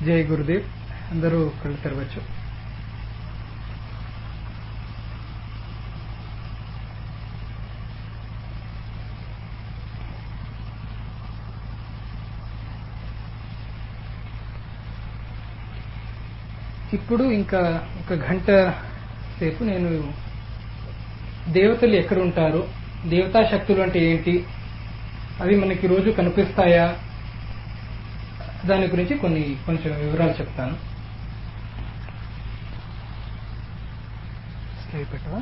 జై గురుదేవ్ అందరూ కళ్ళు తెరవచ్చు ఇప్పుడు ఇంకా ఒక గంట సేపు నేను దేవతలు ఎక్కడ ఉంటారు దేవతా శక్తులు అంటే ఏంటి అవి మనకి రోజు కనిపిస్తాయా దాని గురించి కొన్ని కొంచెం వివరాలు చెప్తాను స్లైడ్ పెట్టవా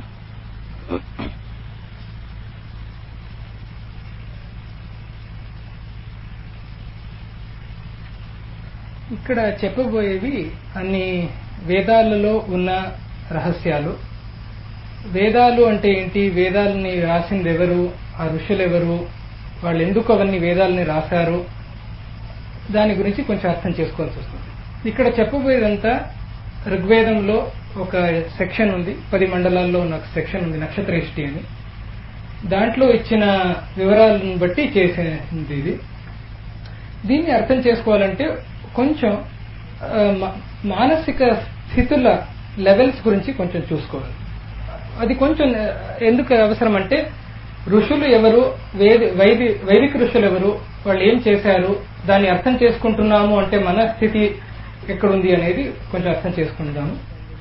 ఇక్కడ చెప్పబోయేవి అన్ని వేదాలలో ఉన్న రహస్యాలు వేదాలు అంటే ఏంటి వేదాలని రాసింది ఎవరు ఆ ఋషులు ఎవరు వాళ్ళు ఎందుకు అవన్నీ వేదాలని రాశారు దాని గురించి కొంచెం అర్థం చేసుకోవాల్సి వస్తుంది ఇక్కడ చెప్పబోయేదంతా ఋగ్వేదంలో ఒక సెక్షన్ ఉంది పది మండలాల్లో ఉన్న ఒక సెక్షన్ ఉంది నక్షత్ర హిస్టరీ అని దాంట్లో ఇచ్చిన వివరాలను బట్టి చేసింది ఇది దీన్ని అర్థం చేసుకోవాలంటే కొంచెం మానసిక స్థితుల లెవెల్స్ గురించి కొంచెం చూసుకోవాలి అది కొంచెం ఎందుకు అవసరం అంటే ఋషులు ఎవరు వేది వైది వైదిక ఋషులు ఎవరు వాళ్ళు ఏం చేశారు దాన్ని అర్థం చేసుకుంటున్నాము అంటే మన స్థితి ఎక్కడుంది అనేది కొంచెం అర్థం చేసుకుందాము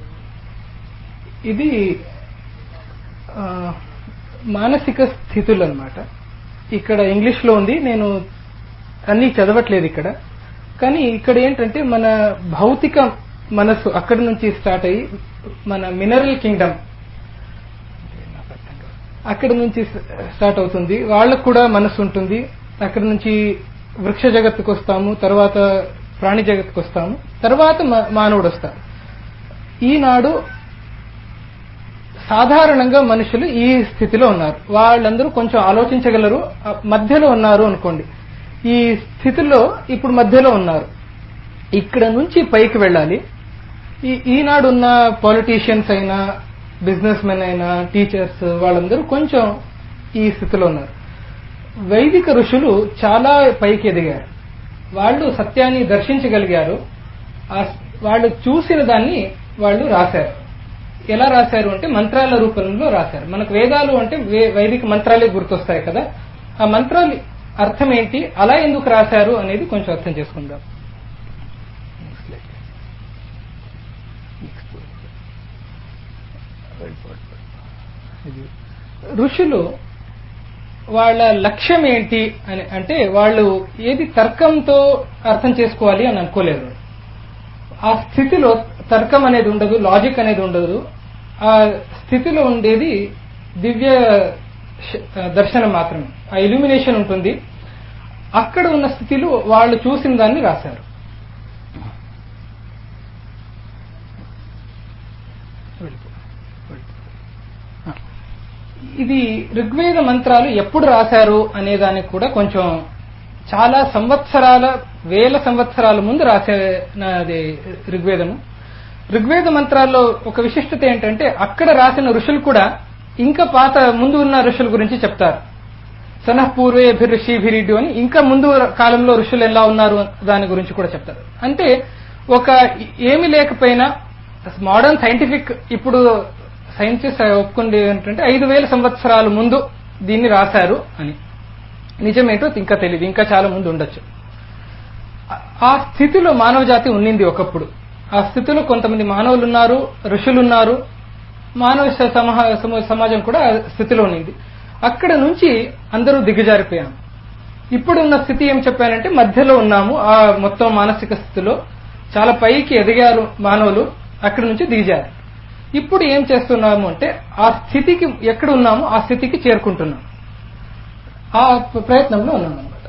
ఇది మానసిక స్థితులు అనమాట ఇక్కడ ఇంగ్లీష్ లో ఉంది నేను అన్ని చదవట్లేదు ఇక్కడ కానీ ఇక్కడ ఏంటంటే మన భౌతిక మనస్సు అక్కడి నుంచి స్టార్ట్ అయ్యి మన మినరల్ కింగ్డమ్ అక్కడి నుంచి స్టార్ట్ అవుతుంది వాళ్ళకు కూడా మనస్సు ఉంటుంది అక్కడి నుంచి వృక్ష జగత్తుకు వస్తాము తర్వాత ప్రాణి జగత్తుకు వస్తాము తర్వాత మానవుడు వస్తారు ఈనాడు సాధారణంగా మనుషులు ఈ స్థితిలో ఉన్నారు వాళ్ళందరూ కొంచెం ఆలోచించగలరు మధ్యలో ఉన్నారు అనుకోండి ఈ స్థితిలో ఇప్పుడు మధ్యలో ఉన్నారు ఇక్కడ నుంచి పైకి వెళ్ళాలి ఈనాడు ఉన్న పాలిటీషియన్స్ అయినా బిజినెస్ మెన్ అయినా టీచర్స్ వాళ్ళందరూ కొంచెం ఈ స్థితిలో ఉన్నారు వైదిక ఋషులు చాలా పైకి ఎదిగారు వాళ్ళు సత్యాన్ని దర్శించగలిగారు వాళ్ళు చూసిన దాన్ని వాళ్ళు రాశారు ఎలా రాశారు అంటే మంత్రాల రూపంలో రాశారు మనకు వేదాలు అంటే వైదిక మంత్రాలే గుర్తొస్తాయి కదా ఆ మంత్రాలు అర్థం ఏంటి అలా ఎందుకు రాశారు అనేది కొంచెం అర్థం చేసుకుందాం ఋషులు వాళ్ళ లక్ష్యం ఏంటి అని అంటే వాళ్ళు ఏది తర్కంతో అర్థం చేసుకోవాలి అని అనుకోలేదు ఆ స్థితిలో తర్కం అనేది ఉండదు లాజిక్ అనేది ఉండదు ఆ స్థితిలో ఉండేది దివ్య దర్శనం మాత్రమే ఆ ఇల్యూమినేషన్ ఉంటుంది అక్కడ ఉన్న స్థితిలో వాళ్ళు చూసిన దాన్ని రాశారు ఇది ఋగ్వేద మంత్రాలు ఎప్పుడు రాశారు అనే దానికి కూడా కొంచెం చాలా సంవత్సరాల వేల సంవత్సరాల ముందు రాసేది ఋగ్వేదము ఋగ్వేద మంత్రాల్లో ఒక విశిష్టత ఏంటంటే అక్కడ రాసిన ఋషులు కూడా ఇంకా పాత ముందు ఉన్న ఋషుల గురించి చెప్తారు సనఃపూర్వే ఋషిభిరిడు అని ఇంకా ముందు కాలంలో ఋషులు ఎలా ఉన్నారు దాని గురించి కూడా చెప్తారు అంటే ఒక ఏమి లేకపోయినా మోడర్న్ సైంటిఫిక్ ఇప్పుడు సైంటిస్ట్ ఒప్పుకుంది ఏంటంటే ఐదు వేల సంవత్సరాల ముందు దీన్ని రాశారు అని నిజమేంటో ఇంకా తెలియదు ఇంకా చాలా ముందు ఉండొచ్చు ఆ స్థితిలో మానవ జాతి ఉన్నింది ఒకప్పుడు ఆ స్థితిలో కొంతమంది మానవులు ఉన్నారు ఋషులున్నారు మానవ సమాజం కూడా స్థితిలో ఉన్నింది అక్కడ నుంచి అందరూ దిగజారిపోయాం ఇప్పుడు ఉన్న స్థితి ఏం చెప్పానంటే మధ్యలో ఉన్నాము ఆ మొత్తం మానసిక స్థితిలో చాలా పైకి ఎదిగారు మానవులు అక్కడి నుంచి దిగజారు ఇప్పుడు ఏం చేస్తున్నాము అంటే ఆ స్థితికి ఎక్కడ ఉన్నామో ఆ స్థితికి చేరుకుంటున్నాం ఆ ప్రయత్నంలో ఉన్నాం అనమాట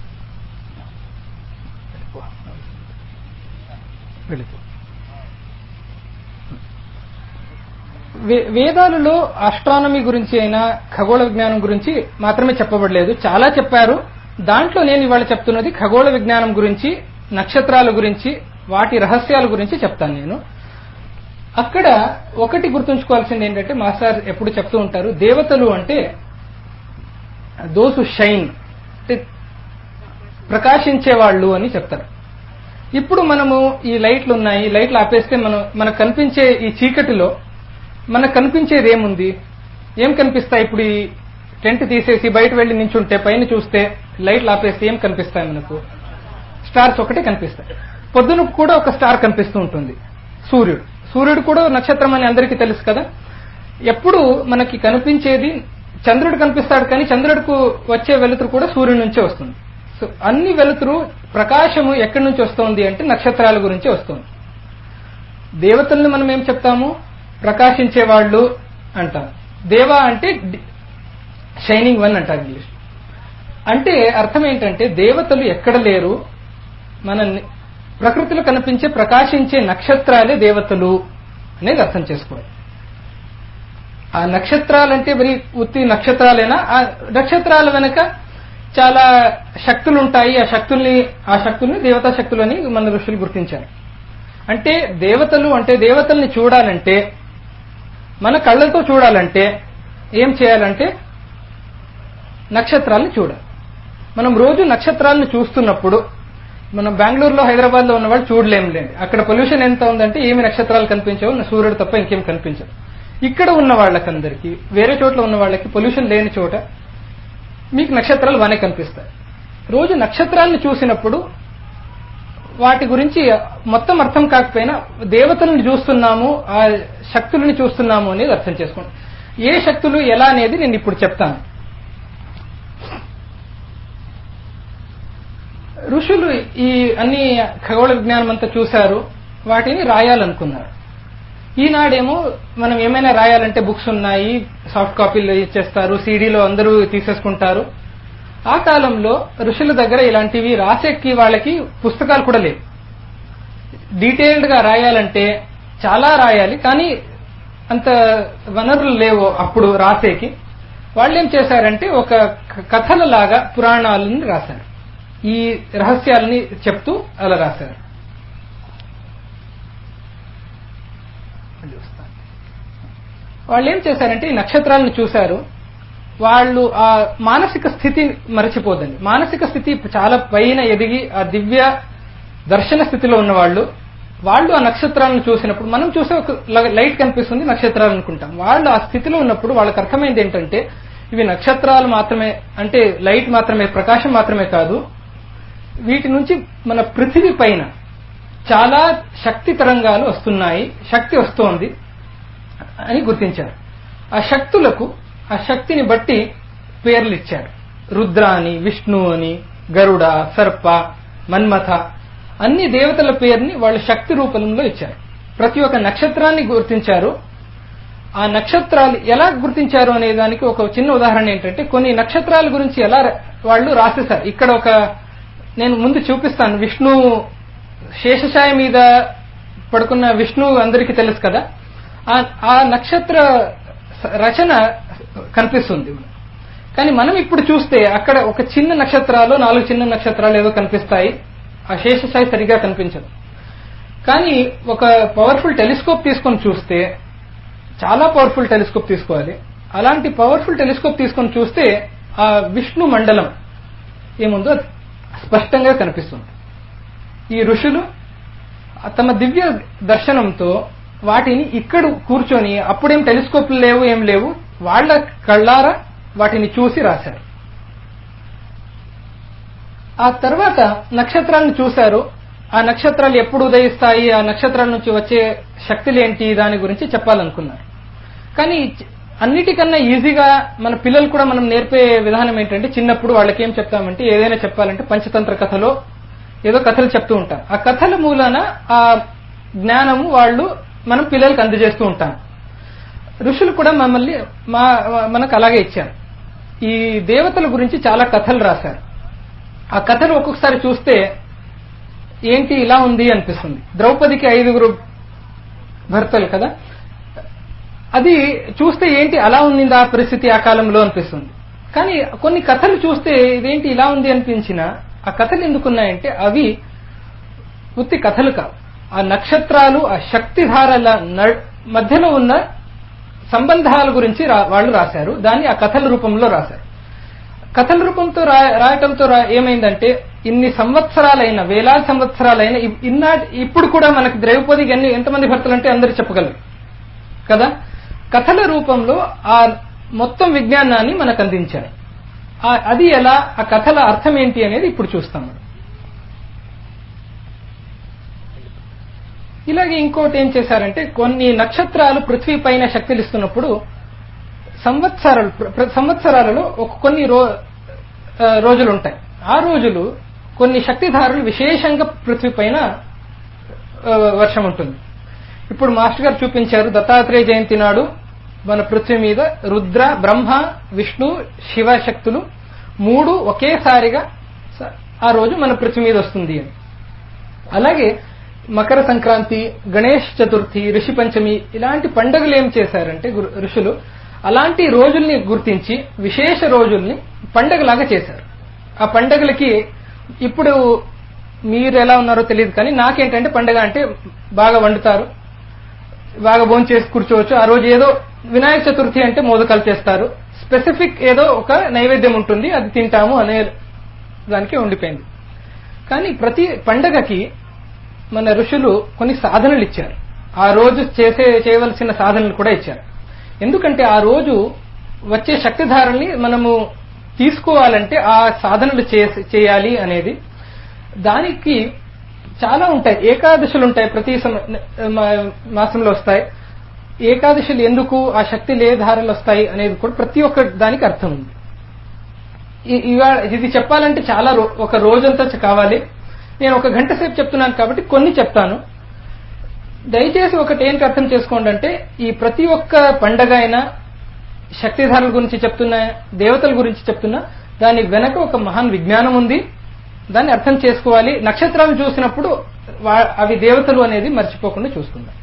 వెళ్ళిపో వేదాలలో ఆస్ట్రానమీ గురించి అయినా ఖగోళ విజ్ఞానం గురించి మాత్రమే చెప్పబడలేదు చాలా చెప్పారు దాంట్లో నేను ఇవాళ చెప్తున్నది ఖగోళ విజ్ఞానం గురించి నక్షత్రాల గురించి వాటి రహస్యాల గురించి చెప్తాను నేను అక్కడ ఒకటి గుర్తుంచుకోవాల్సింది ఏంటంటే మాస్టర్ ఎప్పుడు చెప్తూ ఉంటారు దేవతలు అంటే దోసు షైన్ అంటే ప్రకాశించే వాళ్ళు అని చెప్తారు ఇప్పుడు మనము ఈ లైట్లు ఉన్నాయి ఈ లైట్లు ఆపేస్తే మనం మనకు కనిపించే ఈ చీకటిలో మనకు కనిపించేది ఏముంది ఏం కనిపిస్తాయి ఇప్పుడు ఈ టెంట్ తీసేసి బయట వెళ్లి నించుంటే పైన చూస్తే లైట్లు ఆపేస్తే ఏం కనిపిస్తాయి మనకు స్టార్స్ ఒకటే కనిపిస్తాయి పొద్దున కూడా ఒక స్టార్ కనిపిస్తూ ఉంటుంది సూర్యుడు సూర్యుడు కూడా నక్షత్రం అని అందరికీ తెలుసు కదా ఎప్పుడు మనకి కనిపించేది చంద్రుడు కనిపిస్తాడు కానీ చంద్రుడికి వచ్చే వెలుతురు కూడా సూర్యుడి నుంచే వస్తుంది సో అన్ని వెలుతురు ప్రకాశము ఎక్కడి నుంచి వస్తుంది అంటే నక్షత్రాల గురించి వస్తుంది దేవతల్ని మనం ఏం చెప్తాము ప్రకాశించే వాళ్ళు అంటాం దేవ అంటే షైనింగ్ వన్ అంటారు ఇంగ్లీష్ అంటే అర్థం ఏంటంటే దేవతలు ఎక్కడ లేరు మన ని- ప్రకృతిలో కనిపించే ప్రకాశించే నక్షత్రాలే దేవతలు అనేది అర్థం చేసుకోవాలి ఆ నక్షత్రాలంటే మరి ఉత్తి నక్షత్రాలేనా ఆ నక్షత్రాల వెనక చాలా శక్తులు ఉంటాయి ఆ శక్తుల్ని ఆ శక్తుల్ని దేవతా శక్తులని మన ఋషులు గుర్తించారు అంటే దేవతలు అంటే దేవతల్ని చూడాలంటే మన కళ్ళతో చూడాలంటే ఏం చేయాలంటే నక్షత్రాలను చూడాలి మనం రోజు నక్షత్రాలను చూస్తున్నప్పుడు మనం బెంగళూరులో హైదరాబాద్ లో ఉన్న వాళ్ళు చూడలేంలేండి అక్కడ పొల్యూషన్ ఎంత ఉందంటే ఏమి నక్షత్రాలు కనిపించవు సూర్యుడు తప్ప ఇంకేం కనిపించదు ఇక్కడ ఉన్న వాళ్ళకందరికీ వేరే చోట్ల ఉన్న వాళ్ళకి పొల్యూషన్ లేని చోట మీకు నక్షత్రాలు బాగానే కనిపిస్తాయి రోజు నక్షత్రాలను చూసినప్పుడు వాటి గురించి మొత్తం అర్థం కాకపోయినా దేవతలను చూస్తున్నాము ఆ శక్తులను చూస్తున్నాము అనేది అర్థం చేసుకోండి ఏ శక్తులు ఎలా అనేది నేను ఇప్పుడు చెప్తాను ఋషులు ఈ అన్ని ఖగోళ విజ్ఞానం అంతా చూశారు వాటిని రాయాలనుకున్నారు ఈనాడేమో మనం ఏమైనా రాయాలంటే బుక్స్ ఉన్నాయి సాఫ్ట్ కాపీలు ఇచ్చేస్తారు సీడీలో అందరూ తీసేసుకుంటారు ఆ కాలంలో ఋషుల దగ్గర ఇలాంటివి రాసేకి వాళ్ళకి పుస్తకాలు కూడా లేవు డీటెయిల్డ్ గా రాయాలంటే చాలా రాయాలి కానీ అంత వనరులు లేవు అప్పుడు రాసేకి వాళ్ళు ఏం చేశారంటే ఒక క- కథలలాగా పురాణాలను రాశారు ఈ రహస్యాలని చెప్తూ అలా రాశారు వాళ్ళు ఏం చేశారంటే ఈ నక్షత్రాలను చూశారు వాళ్ళు ఆ మానసిక స్థితి మరచిపోదండి మానసిక స్థితి చాలా పైన ఎదిగి ఆ దివ్య దర్శన స్థితిలో ఉన్న వాళ్ళు వాళ్ళు ఆ నక్షత్రాలను చూసినప్పుడు మనం చూసే ఒక ల- లైట్ కనిపిస్తుంది నక్షత్రాలు అనుకుంటాం వాళ్ళు ఆ స్థితిలో ఉన్నప్పుడు వాళ్ళకి అర్థమైంది ఏంటంటే ఇవి నక్షత్రాలు మాత్రమే అంటే లైట్ మాత్రమే ప్రకాశం మాత్రమే కాదు వీటి నుంచి మన పృథివీ పైన చాలా శక్తి తరంగాలు వస్తున్నాయి శక్తి వస్తోంది అని గుర్తించారు ఆ శక్తులకు ఆ శక్తిని బట్టి పేర్లు ఇచ్చారు రుద్ర అని విష్ణు అని గరుడ సర్ప మన్మథ అన్ని దేవతల పేరుని వాళ్ళు శక్తి రూపంలో ఇచ్చారు ప్రతి ఒక్క నక్షత్రాన్ని గుర్తించారు ఆ నక్షత్రాలు ఎలా గుర్తించారు అనే దానికి ఒక చిన్న ఉదాహరణ ఏంటంటే కొన్ని నక్షత్రాల గురించి ఎలా ర- వాళ్ళు రాసేశారు ఇక్కడ ఒక నేను ముందు చూపిస్తాను విష్ణు శేషశాయ మీద పడుకున్న విష్ణు అందరికీ తెలుసు కదా ఆ- ఆ నక్షత్ర స- రచన కనిపిస్తుంది కానీ మనం ఇప్పుడు చూస్తే అక్కడ ఒక చిన్న నక్షత్రాలు నాలుగు చిన్న నక్షత్రాలు ఏదో కనిపిస్తాయి ఆ శేషశాయి సరిగా కనిపించదు కానీ ఒక పవర్ఫుల్ టెలిస్కోప్ తీసుకొని చూస్తే చాలా పవర్ఫుల్ టెలిస్కోప్ తీసుకోవాలి అలాంటి పవర్ఫుల్ టెలిస్కోప్ తీసుకొని చూస్తే ఆ విష్ణు మండలం ఏముందో అది స్పష్టంగా కనిపిస్తుంది ఈ ఋషులు తమ దివ్య దర్శనంతో వాటిని ఇక్కడ కూర్చొని అప్పుడేం టెలిస్కోప్లు లేవు ఏం లేవు వాళ్ళ కళ్ళారా వాటిని చూసి రాశారు ఆ తర్వాత నక్షత్రాలను చూశారు ఆ నక్షత్రాలు ఎప్పుడు ఉదయిస్తాయి ఆ నక్షత్రాల నుంచి వచ్చే శక్తులేంటి దాని గురించి చెప్పాలనుకున్నారు కానీ చ- అన్నిటికన్నా ఈజీగా మన పిల్లలు కూడా మనం నేర్పే విధానం ఏంటంటే చిన్నప్పుడు వాళ్ళకి ఏం చెప్తామంటే ఏదైనా చెప్పాలంటే పంచతంత్ర కథలో ఏదో కథలు చెప్తూ ఉంటాం ఆ కథల మూలాన ఆ జ్ఞానము వాళ్ళు మనం పిల్లలకు అందజేస్తూ ఉంటాం ఋషులు కూడా మమ్మల్ని మా మనకు అలాగే ఇచ్చారు ఈ దేవతల గురించి చాలా కథలు రాశారు ఆ కథలు ఒక్కొక్కసారి చూస్తే ఏంటి ఇలా ఉంది అనిపిస్తుంది ద్రౌపదికి ఐదుగురు భర్తలు కదా అది చూస్తే ఏంటి అలా ఉండింది ఆ పరిస్థితి ఆ కాలంలో అనిపిస్తుంది కానీ కొన్ని కథలు చూస్తే ఇదేంటి ఇలా ఉంది అనిపించిన ఆ కథలు ఎందుకున్నాయంటే అవి ఉత్తి కథలు కావు ఆ నక్షత్రాలు ఆ శక్తిధారల న- మధ్యలో ఉన్న సంబంధాల గురించి రా- వాళ్ళు రాశారు దాన్ని ఆ కథల రూపంలో రాశారు కథల రూపంతో రా- రాయటంతో రా- ఏమైందంటే ఇన్ని సంవత్సరాలైన వేలాది సంవత్సరాలైన ఇ- ఇన్నా ఇప్పుడు కూడా మనకి ద్రౌపదికి ఎన్ని ఎంతమంది భర్తలు అంటే అందరు చెప్పగలరు కదా కథల రూపంలో ఆ మొత్తం విజ్ఞానాన్ని మనకు అందించారు ఆ- అది ఎలా ఆ కథల అర్థం ఏంటి అనేది ఇప్పుడు చూస్తాం మనం ఇలాగే ఇంకోటి ఏం చేశారంటే కొన్ని నక్షత్రాలు పృథ్వీ పైన శక్తినిస్తున్నప్పుడు సంవత్సరాలు ప్ర- ప్ర- సంవత్సరాలలో ఒక కొన్ని రో ఆ, రోజులు ఉంటాయి ఆ రోజులు కొన్ని శక్తిధారులు విశేషంగా పృథ్వీ పైన ఆ, వర్షం ఉంటుంది ఇప్పుడు మాస్టర్ గారు చూపించారు దత్తాత్రేయ జయంతి నాడు మన పృథ్వీ మీద రుద్ర బ్రహ్మ విష్ణు శివ శక్తులు మూడు ఒకేసారిగా స- ఆ రోజు మన పృథ్వీ మీద వస్తుంది అని అలాగే మకర సంక్రాంతి గణేష్ చతుర్థి ఋషి పంచమి ఇలాంటి పండుగలు ఏం చేశారంటే గురు- ఋషులు అలాంటి రోజుల్ని గుర్తించి విశేష రోజుల్ని పండగలాగా చేశారు ఆ పండగలకి ఇప్పుడు మీరు ఎలా ఉన్నారో తెలియదు కానీ నాకేంటంటే పండగ అంటే బాగా వండుతారు బాగా భోజనం చేసి కూర్చోవచ్చు ఆ రోజు ఏదో వినాయక చతుర్థి అంటే మోదకాలు చేస్తారు స్పెసిఫిక్ ఏదో ఒక నైవేద్యం ఉంటుంది అది తింటాము అనే దానికి ఉండిపోయింది కానీ ప్రతి పండగకి మన ఋషులు కొన్ని సాధనలు ఇచ్చారు ఆ రోజు చేసే చేయవలసిన సాధనలు కూడా ఇచ్చారు ఎందుకంటే ఆ రోజు వచ్చే శక్తిధారల్ని మనము తీసుకోవాలంటే ఆ సాధనలు చేసి- చేయాలి అనేది దానికి చాలా ఉంటాయి ఏకాదశులు ఉంటాయి ప్రతి సమ- మా- మాసంలో వస్తాయి ఏకాదశులు ఎందుకు ఆ శక్తి లే ధారలు వస్తాయి అనేది కూడా ప్రతి ఒక్క దానికి అర్థం ఉంది ఈ- ఇవాళ ఇది చెప్పాలంటే చాలా రో- ఒక రోజంతా చ- కావాలి నేను ఒక గంట సేపు చెప్తున్నాను కాబట్టి కొన్ని చెప్తాను దయచేసి ఒకటి ఏంటి అర్థం చేసుకోండి అంటే ఈ ప్రతి ఒక్క పండగ అయినా శక్తిధారుల గురించి చెప్తున్నా దేవతల గురించి చెప్తున్నా దాని వెనక ఒక మహాన్ విజ్ఞానం ఉంది దాన్ని అర్థం చేసుకోవాలి నక్షత్రాలు చూసినప్పుడు వా- అవి దేవతలు అనేది మర్చిపోకుండా చూసుకుందాం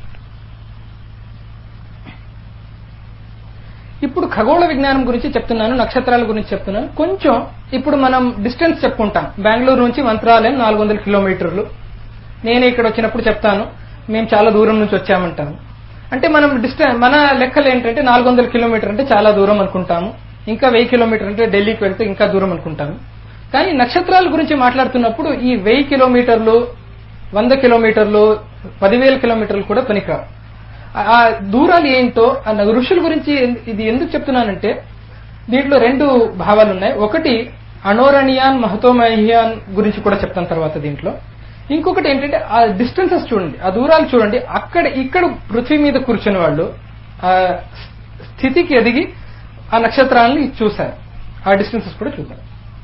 ఇప్పుడు ఖగోళ విజ్ఞానం గురించి చెప్తున్నాను నక్షత్రాల గురించి చెప్తున్నాను కొంచెం ఇప్పుడు మనం డిస్టెన్స్ చెప్పుకుంటాం బెంగళూరు నుంచి మంత్రాలయం నాలుగు వందల కిలోమీటర్లు నేను ఇక్కడ వచ్చినప్పుడు చెప్తాను మేము చాలా దూరం నుంచి వచ్చామంటాము అంటే మనం డిస్టెన్స్ మన లెక్కలు ఏంటంటే నాలుగు వందల కిలోమీటర్ అంటే చాలా దూరం అనుకుంటాము ఇంకా వెయ్యి కిలోమీటర్ అంటే ఢిల్లీకి వెళ్తే ఇంకా దూరం అనుకుంటాము కానీ నక్షత్రాల గురించి మాట్లాడుతున్నప్పుడు ఈ వెయ్యి కిలోమీటర్లు వంద కిలోమీటర్లు పదివేల కిలోమీటర్లు కూడా పనికిరావు ఆ- ఆ దూరాలు ఏంటో ఆ న- ఋషుల గురించి ఎన్- ఇది ఎందుకు చెప్తున్నానంటే దీంట్లో రెండు భావాలు ఉన్నాయి ఒకటి అణోరణియాన్ మహతోమహియాన్ గురించి కూడా చెప్తాను తర్వాత దీంట్లో ఇంకొకటి ఏంటంటే ఆ డిస్టెన్సెస్ చూడండి ఆ దూరాలు చూడండి అక్కడ ఇక్కడ పృథ్వీ మీద కూర్చున్న వాళ్ళు ఆ స్థితికి ఎదిగి ఆ నక్షత్రాలని చూశారు ఆ డిస్టెన్సెస్ కూడా చూద్దాం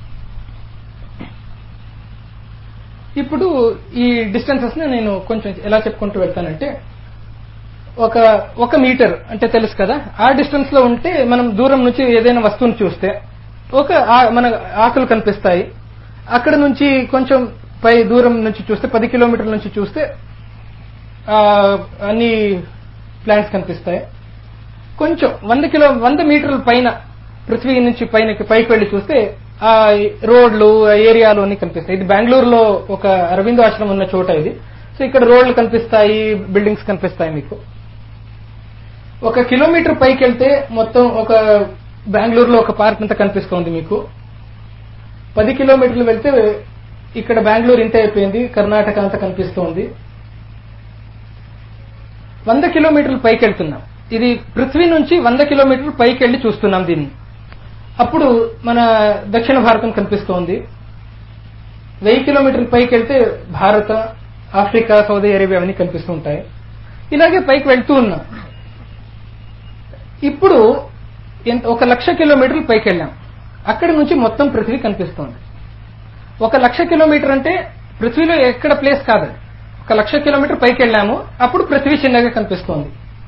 ఇప్పుడు ఈ డిస్టెన్సెస్ ని నేను కొంచెం ఎలా చెప్పుకుంటూ వెళ్తానంటే ఒక ఒక మీటర్ అంటే తెలుసు కదా ఆ డిస్టెన్స్ లో ఉంటే మనం దూరం నుంచి ఏదైనా వస్తువుని చూస్తే ఒక ఆ- మన ఆకులు కనిపిస్తాయి అక్కడ నుంచి కొంచెం పై దూరం నుంచి చూస్తే పది కిలోమీటర్ల నుంచి చూస్తే ఆ, అన్ని ప్లాంట్స్ కనిపిస్తాయి కొంచెం వంద కిలో వంద మీటర్ల పైన పృథ్వీ నుంచి పైన పైకి వెళ్లి చూస్తే ఆ రోడ్లు ఆ ఏరియాలు అన్ని కనిపిస్తాయి ఇది బెంగళూరులో ఒక అరవిందో ఆశ్రమం ఉన్న చోట ఇది సో ఇక్కడ రోడ్లు కనిపిస్తాయి బిల్డింగ్స్ కనిపిస్తాయి మీకు ఒక కిలోమీటర్ పైకి వెళ్తే మొత్తం ఒక బెంగళూరులో ఒక పార్క్ అంతా కనిపిస్తోంది మీకు పది కిలోమీటర్లు వెళ్తే ఇక్కడ బెంగళూరు ఇంత అయిపోయింది కర్ణాటక అంతా కనిపిస్తోంది వంద కిలోమీటర్లు పైకి వెళ్తున్నాం ఇది పృథ్వీ నుంచి వంద కిలోమీటర్లు పైకి వెళ్లి చూస్తున్నాం దీన్ని అప్పుడు మన దక్షిణ భారతం కనిపిస్తోంది వెయ్యి కిలోమీటర్ల పైకి వెళ్తే భారత ఆఫ్రికా సౌదీ అరేబియా అవన్నీ కనిపిస్తూ ఉంటాయి ఇలాగే పైకి వెళ్తూ ఉన్నాం ఇప్పుడు ఎంత ఒక లక్ష కిలోమీటర్లు పైకి వెళ్ళాం అక్కడి నుంచి మొత్తం పృథ్వీ కనిపిస్తోంది ఒక లక్ష కిలోమీటర్ అంటే పృథ్వీలో ఎక్కడ ప్లేస్ కాదు అది. ఒక లక్ష కిలోమీటర్ పైకి వెళ్ళాము అప్పుడు పృథ్వీ చిన్నగా కనిపిస్తోంది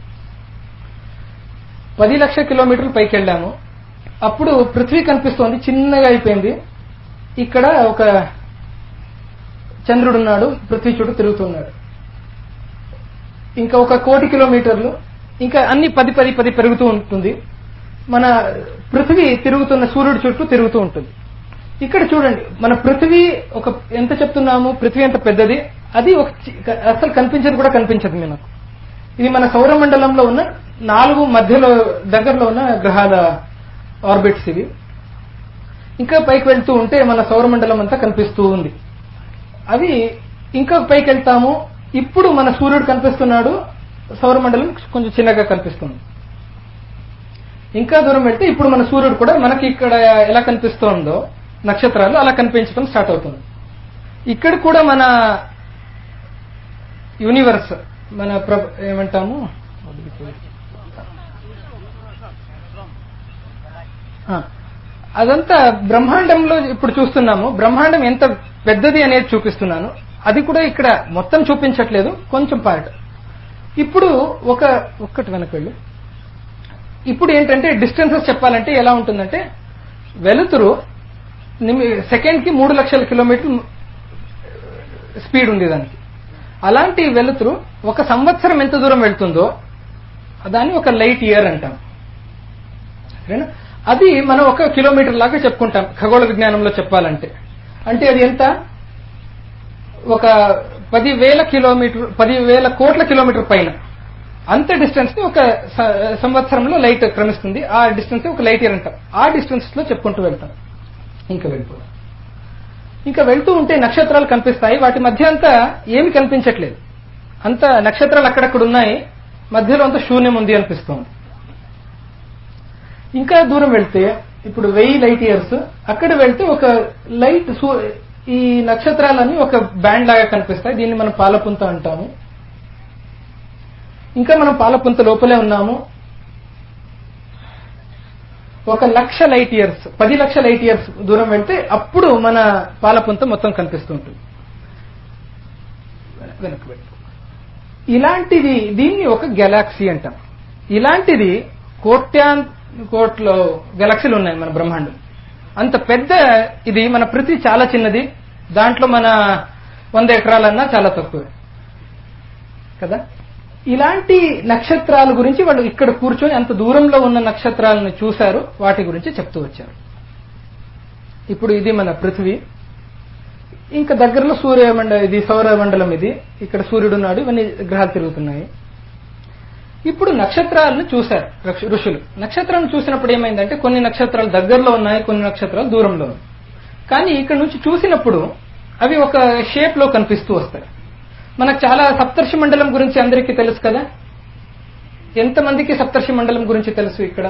పది లక్ష కిలోమీటర్లు పైకి వెళ్ళాము అప్పుడు పృథ్వీ కనిపిస్తోంది చిన్నగా అయిపోయింది ఇక్కడ ఒక చంద్రుడు ఉన్నాడు పృథ్వీ చుట్టూ తిరుగుతున్నాడు ఇంకా ఒక కోటి కిలోమీటర్లు ఇంకా అన్ని పది పది పది పెరుగుతూ ఉంటుంది మన పృథ్వీ తిరుగుతున్న సూర్యుడు చుట్టూ తిరుగుతూ ఉంటుంది ఇక్కడ చూడండి మన పృథ్వీ ఒక ఎంత చెప్తున్నాము పృథ్వీ ఎంత పెద్దది అది ఒక చి- అసలు కనిపించదు కూడా కనిపించదు మనకు ఇది మన సౌరమండలంలో ఉన్న నాలుగు మధ్యలో దగ్గరలో ఉన్న గ్రహాల ఆర్బిట్స్ ఇవి ఇంకా పైకి వెళ్తూ ఉంటే మన సౌరమండలం అంతా కనిపిస్తూ ఉంది అవి ఇంకా పైకి వెళ్తాము ఇప్పుడు మన సూర్యుడు కనిపిస్తున్నాడు సౌరమండలం కొంచెం చిన్నగా కనిపిస్తుంది ఇంకా దూరం వెళ్తే ఇప్పుడు మన సూర్యుడు కూడా మనకి ఇక్కడ ఎలా కనిపిస్తోందో నక్షత్రాలు అలా కనిపించడం స్టార్ట్ అవుతుంది ఇక్కడ కూడా మన యూనివర్స్ మన ప్ర ఏమంటాము ఆ, అదంతా బ్రహ్మాండంలో ఇప్పుడు చూస్తున్నాము బ్రహ్మాండం ఎంత పెద్దది అనేది చూపిస్తున్నాను అది కూడా ఇక్కడ మొత్తం చూపించట్లేదు కొంచెం పార్ట్ ఇప్పుడు ఒక ఒక్కటి వెనక్కి వెళ్ళు ఇప్పుడు ఏంటంటే డిస్టెన్సెస్ చెప్పాలంటే ఎలా ఉంటుందంటే వెలుతురు సెకండ్ కి మూడు లక్షల కిలోమీటర్ స్పీడ్ ఉంది దానికి అలాంటి వెలుతురు ఒక సంవత్సరం ఎంత దూరం వెళ్తుందో దాన్ని ఒక లైట్ ఇయర్ అంటాం సరేనా అది మనం ఒక కిలోమీటర్ లాగా చెప్పుకుంటాం ఖగోళ విజ్ఞానంలో చెప్పాలంటే అంటే అది ఎంత ఒక పదివేల కిలోమీటర్ పదివేల కోట్ల కిలోమీటర్ పైన అంత డిస్టెన్స్ ని ఒక స- సంవత్సరంలో లైట్ క్రమిస్తుంది ఆ డిస్టెన్స్ ఒక లైట్ ఇయర్ అంటాం ఆ డిస్టెన్స్ లో చెప్పుకుంటూ వెళ్తాం ఇంకా వెళ్ళిపోదాం ఇంకా వెళ్తూ ఉంటే నక్షత్రాలు కనిపిస్తాయి వాటి మధ్య అంతా ఏమి కనిపించట్లేదు అంత నక్షత్రాలు అక్కడక్కడ ఉన్నాయి మధ్యలో అంత శూన్యం ఉంది అనిపిస్తోంది ఇంకా దూరం వెళ్తే ఇప్పుడు వెయ్యి లైట్ ఇయర్స్ అక్కడ వెళ్తే ఒక లైట్ సూ- ఈ నక్షత్రాలన్నీ ఒక బ్యాండ్ లాగా కనిపిస్తాయి దీన్ని మనం పాలపుంత అంటాము ఇంకా మనం పాలపుంత లోపలే ఉన్నాము ఒక లక్ష లైట్ ఇయర్స్ పది లక్ష లైట్ ఇయర్స్ దూరం వెళ్తే అప్పుడు మన పాలపుంత మొత్తం కనిపిస్తుంటుంది వెనక్కి వెళ్ళు ఇలాంటిది దీన్ని ఒక గెలాక్సీ అంటాం ఇలాంటిది కోట్యాన్ కోట్ల గెలాక్సీలు ఉన్నాయి మన బ్రహ్మాండం అంత పెద్ద ఇది మన పృథ్వీ చాలా చిన్నది దాంట్లో మన వంద ఎకరాలన్నా చాలా తక్కువే కదా ఇలాంటి నక్షత్రాల గురించి వాళ్ళు ఇక్కడ కూర్చొని అంత దూరంలో ఉన్న నక్షత్రాలను చూశారు వాటి గురించి చెప్తూ వచ్చారు ఇప్పుడు ఇది మన పృథ్వీ ఇంకా దగ్గరలో సూర్యమండ ఇది సౌరమండలం ఇది ఇక్కడ సూర్యుడు ఉన్నాడు ఇవన్నీ గ్రహాలు తిరుగుతున్నాయి ఇప్పుడు నక్షత్రాలను చూశారు రక్ష- ఋషులు నక్షత్రాలను చూసినప్పుడు ఏమైందంటే కొన్ని నక్షత్రాలు దగ్గరలో ఉన్నాయి కొన్ని నక్షత్రాలు దూరంలో ఉన్నాయి కానీ ఇక్కడ నుంచి చూసినప్పుడు అవి ఒక షేప్ లో కనిపిస్తూ వస్తాయి మనకు చాలా సప్తర్షి మండలం గురించి అందరికీ తెలుసు కదా ఎంతమందికి సప్తర్షి మండలం గురించి తెలుసు ఇక్కడ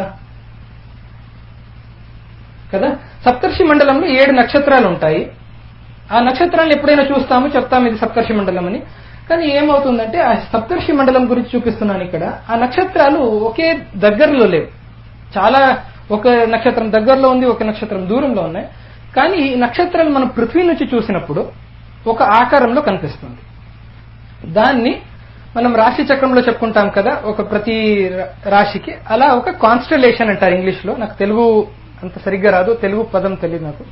కదా సప్తర్షి మండలంలో ఏడు నక్షత్రాలు ఉంటాయి ఆ నక్షత్రాలను ఎప్పుడైనా చూస్తాము చెప్తాము ఇది సప్తర్షి మండలం అని కానీ ఏమవుతుందంటే ఆ సప్తర్షి మండలం గురించి చూపిస్తున్నాను ఇక్కడ ఆ నక్షత్రాలు ఒకే దగ్గరలో లేవు చాలా ఒక నక్షత్రం దగ్గరలో ఉంది ఒక నక్షత్రం దూరంలో ఉన్నాయి కానీ ఈ నక్షత్రాలు మనం పృథ్వీ నుంచి చూసినప్పుడు ఒక ఆకారంలో కనిపిస్తుంది దాన్ని మనం రాశి చక్రంలో చెప్పుకుంటాం కదా ఒక ప్రతి రా- రాశికి అలా ఒక కాన్స్టలేషన్ అంటారు ఇంగ్లీష్ లో నాకు తెలుగు అంత సరిగ్గా రాదు తెలుగు పదం తెలియదు నాకు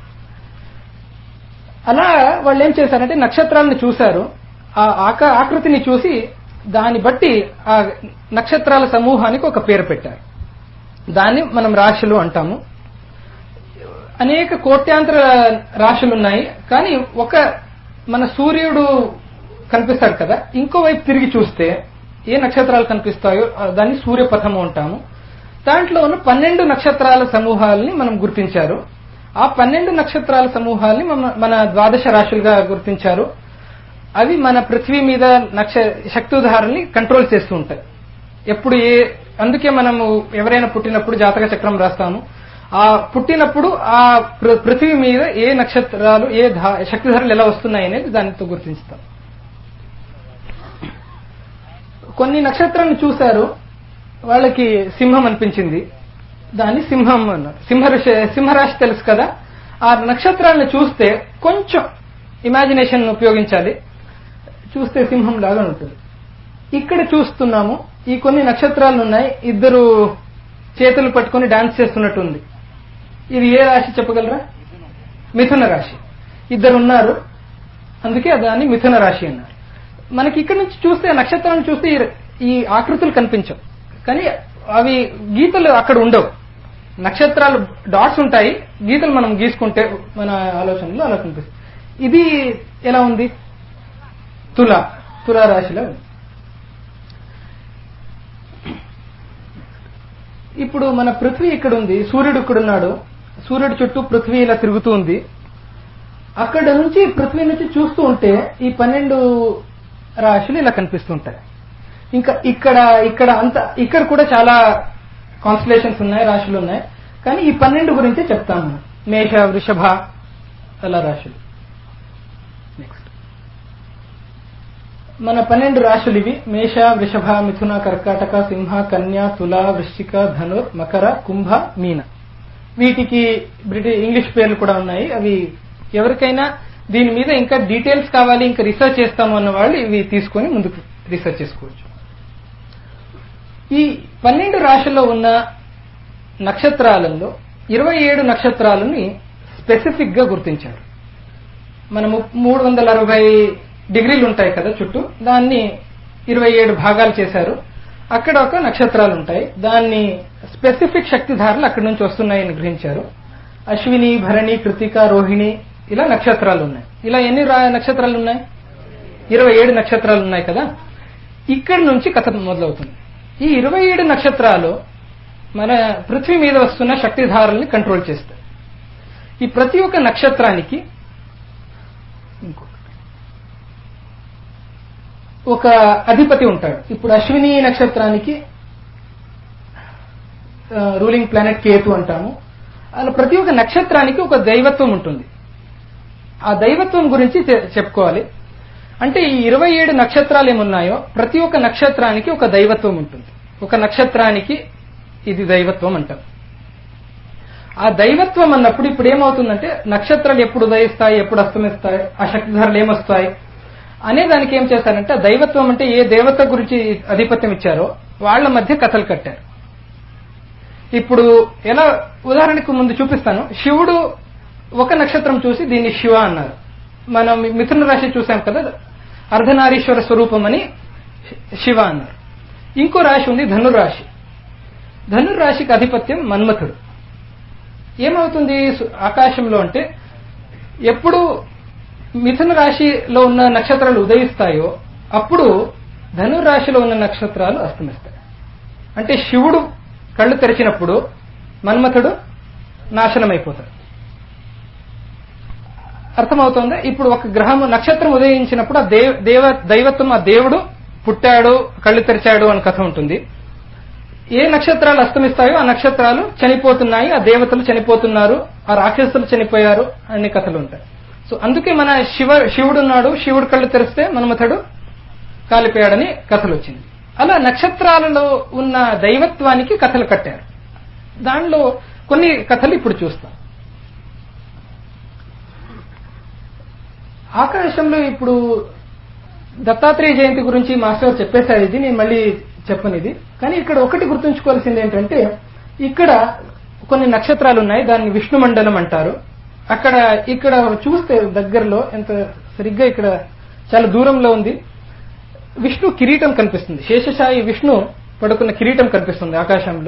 అలా వాళ్ళు ఏం చేశారంటే నక్షత్రాలను చూశారు ఆ ఆక ఆకృతిని చూసి దాన్ని బట్టి ఆ నక్షత్రాల సమూహానికి ఒక పేరు పెట్టారు దాన్ని మనం రాశులు అంటాము అనేక కోట్యాంతర రాశులు ఉన్నాయి కానీ ఒక మన సూర్యుడు కనిపిస్తాడు కదా ఇంకోవైపు తిరిగి చూస్తే ఏ నక్షత్రాలు కనిపిస్తాయో ఆ దాన్ని సూర్యపథము అంటాము దాంట్లో ఉన్న పన్నెండు నక్షత్రాల సమూహాలని మనం గుర్తించారు ఆ పన్నెండు నక్షత్రాల సమూహాల్ని మన- మన ద్వాదశ రాశులుగా గుర్తించారు అవి మన పృథ్వీ మీద నక్ష శక్తుధారల్ని కంట్రోల్ చేస్తూ ఉంటాయి ఎప్పుడు ఏ అందుకే మనము ఎవరైనా పుట్టినప్పుడు జాతక చక్రం రాస్తాము ఆ పుట్టినప్పుడు ఆ పృ- పృథ్వీ మీద ఏ నక్షత్రాలు ఏ ధా- శక్తిధారలు ఎలా వస్తున్నాయి అనేది దానితో గుర్తించుతాం కొన్ని నక్షత్రాలను చూశారు వాళ్ళకి సింహం అనిపించింది దాన్ని సింహం అన్నారు సింహరాశి సింహరాశి తెలుసు కదా ఆ నక్షత్రాలను చూస్తే కొంచెం ఇమాజినేషన్ ఉపయోగించాలి చూస్తే సింహం లాగా ఉంటుంది ఇక్కడ చూస్తున్నాము ఈ కొన్ని నక్షత్రాలు ఉన్నాయి ఇద్దరు చేతులు పట్టుకొని డాన్స్ చేస్తున్నట్టు ఉంది ఇది ఏ రాశి చెప్పగలరా మిథున రాశి ఇద్దరు ఉన్నారు అందుకే దాన్ని మిథున రాశి అన్నారు మనకి ఇక్కడ నుంచి చూస్తే నక్షత్రాలను చూస్తే ఈ- ఈ ఆకృతులు కనిపించవు కానీ అవి గీతలు అక్కడ ఉండవు నక్షత్రాలు డాట్స్ ఉంటాయి గీతలు మనం గీసుకుంటే మన ఆలోచనలో అలా కనిపిస్తుంది ఇది ఎలా ఉంది తుల తులా రాశిలో ఉంది. ఇప్పుడు మన పృథ్వీ ఇక్కడ ఉంది సూర్యుడు ఇక్కడ ఉన్నాడు సూర్యుడి చుట్టూ పృథ్వీ ఇలా తిరుగుతూ ఉంది అక్కడ నుంచి పృథ్వీ నుంచి చూస్తూ ఉంటే ఈ పన్నెండు రాశులు ఇలా కనిపిస్తుంటాయి ఇంకా ఇక్కడ ఇక్కడ అంత ఇక్కడ కూడా చాలా కాన్స్టలేషన్స్ ఉన్నాయి రాశులు ఉన్నాయి కానీ ఈ పన్నెండు గురించే చెప్తాను మనం. మేష వృషభ అలా రాశులు నెక్స్ట్ మన పన్నెండు రాశులు ఇవి మేష వృషభ మిథున కర్కాటక సింహ కన్య తుల వృశ్చిక ధనుర్ మకర కుంభ మీన వీటికి బ్రిటిష్ ఇంగ్లీష్ పేర్లు కూడా ఉన్నాయి అవి ఎవరికైనా దీని మీద ఇంకా డీటెయిల్స్ కావాలి ఇంకా రీసెర్చ్ చేస్తాము అన్న వాళ్ళు ఇవి తీసుకొని ముందుకు రీసెర్చ్ చేసుకోవచ్చు ఈ పన్నెండు రాశుల్లో ఉన్న నక్షత్రాలలో ఇరవై ఏడు నక్షత్రాలని స్పెసిఫిక్ గా గుర్తించారు మనము మూడు వందల అరవై డిగ్రీలు ఉంటాయి కదా చుట్టూ దాన్ని ఇరవై ఏడు భాగాలు చేశారు అక్కడ ఒక నక్షత్రాలు ఉంటాయి దాన్ని స్పెసిఫిక్ శక్తిధారలు అక్కడి నుంచి వస్తున్నాయని గ్రహించారు అశ్విని భరణి కృతిక రోహిణి ఇలా నక్షత్రాలు ఉన్నాయి ఇలా ఎన్ని రా- నక్షత్రాలు ఉన్నాయి ఇరవై ఏడు నక్షత్రాలు ఉన్నాయి కదా ఇక్కడి నుంచి కథ మొదలవుతుంది ఈ ఇరవై ఏడు నక్షత్రాలు మన పృథ్వీ మీద వస్తున్న శక్తిధారల్ని కంట్రోల్ చేస్తాయి ఈ ప్రతి ఒక్క నక్షత్రానికి ఇంకొకటి ఒక అధిపతి ఉంటాడు ఇప్పుడు అశ్విని నక్షత్రానికి రూలింగ్ ప్లానెట్ కేతు అంటాము అలా ప్రతి ఒక్క నక్షత్రానికి ఒక దైవత్వం ఉంటుంది ఆ దైవత్వం గురించి చె- చెప్పుకోవాలి అంటే ఈ ఇరవై ఏడు నక్షత్రాలు ఏమున్నాయో ప్రతి ఒక్క నక్షత్రానికి ఒక దైవత్వం ఉంటుంది ఒక నక్షత్రానికి ఇది దైవత్వం అంటాం ఆ దైవత్వం అన్నప్పుడు ఇప్పుడు ఏమవుతుందంటే నక్షత్రాలు ఎప్పుడు ఉదయిస్తాయి ఎప్పుడు అస్తమిస్తాయి ఆ శక్తిధారలు ఏమొస్తాయి అనే దానికి ఏం చేస్తారంటే ఆ దైవత్వం అంటే ఏ దేవత గురించి ఆధిపత్యం ఇచ్చారో వాళ్ళ మధ్య కథలు కట్టారు ఇప్పుడు ఎలా ఉదాహరణకు ముందు చూపిస్తాను శివుడు ఒక నక్షత్రం చూసి దీన్ని శివ అన్నారు మనం మిథున రాశి చూసాం కదా అర్ధనారీశ్వర స్వరూపం అని శివ అన్నారు ఇంకో రాశి ఉంది ధనురాశి ధనుర్రాశికి ఆధిపత్యం మన్మథుడు ఏమవుతుంది సు- ఆకాశంలో అంటే ఎప్పుడు మిథున రాశిలో ఉన్న నక్షత్రాలు ఉదయిస్తాయో అప్పుడు ధనుర్రాశిలో ఉన్న నక్షత్రాలు అస్తమిస్తాయి అంటే శివుడు కళ్ళు తెరిచినప్పుడు మన్మథుడు నాశనమైపోతాడు అర్థమవుతోందా ఇప్పుడు ఒక గ్రహం నక్షత్రం ఉదయించినప్పుడు ఆ దేవ దేవ దైవత్వం ఆ దేవుడు పుట్టాడు కళ్ళు తెరిచాడు అని కథ ఉంటుంది ఏ నక్షత్రాలు అస్తమిస్తాయో ఆ నక్షత్రాలు చనిపోతున్నాయి ఆ దేవతలు చనిపోతున్నారు ఆ రాక్షసులు చనిపోయారు అనే కథలు ఉంటాయి సో అందుకే మన శివ శివుడు ఉన్నాడు శివుడు కళ్ళు తెరిస్తే మన్మథుడు కాలిపోయాడని కథలు వచ్చింది అలా నక్షత్రాలలో ఉన్న దైవత్వానికి కథలు కట్టారు దానిలో కొన్ని కథలు ఇప్పుడు చూస్తాం ఆకాశంలో ఇప్పుడు దత్తాత్రేయ జయంతి గురించి మాస్టర్ చెప్పేశారు ఇది నేను మళ్ళీ చెప్పను ఇది కానీ ఇక్కడ ఒకటి గుర్తుంచుకోవాల్సింది ఏంటంటే ఇక్కడ కొన్ని నక్షత్రాలు ఉన్నాయి దాన్ని విష్ణు మండలం అంటారు అక్కడ ఇక్కడ చూస్తే దగ్గరలో ఎంత సరిగ్గా ఇక్కడ చాలా దూరంలో ఉంది విష్ణు కిరీటం కనిపిస్తుంది శేషశాయి విష్ణు పడుకున్న కిరీటం కనిపిస్తుంది ఆకాశంలో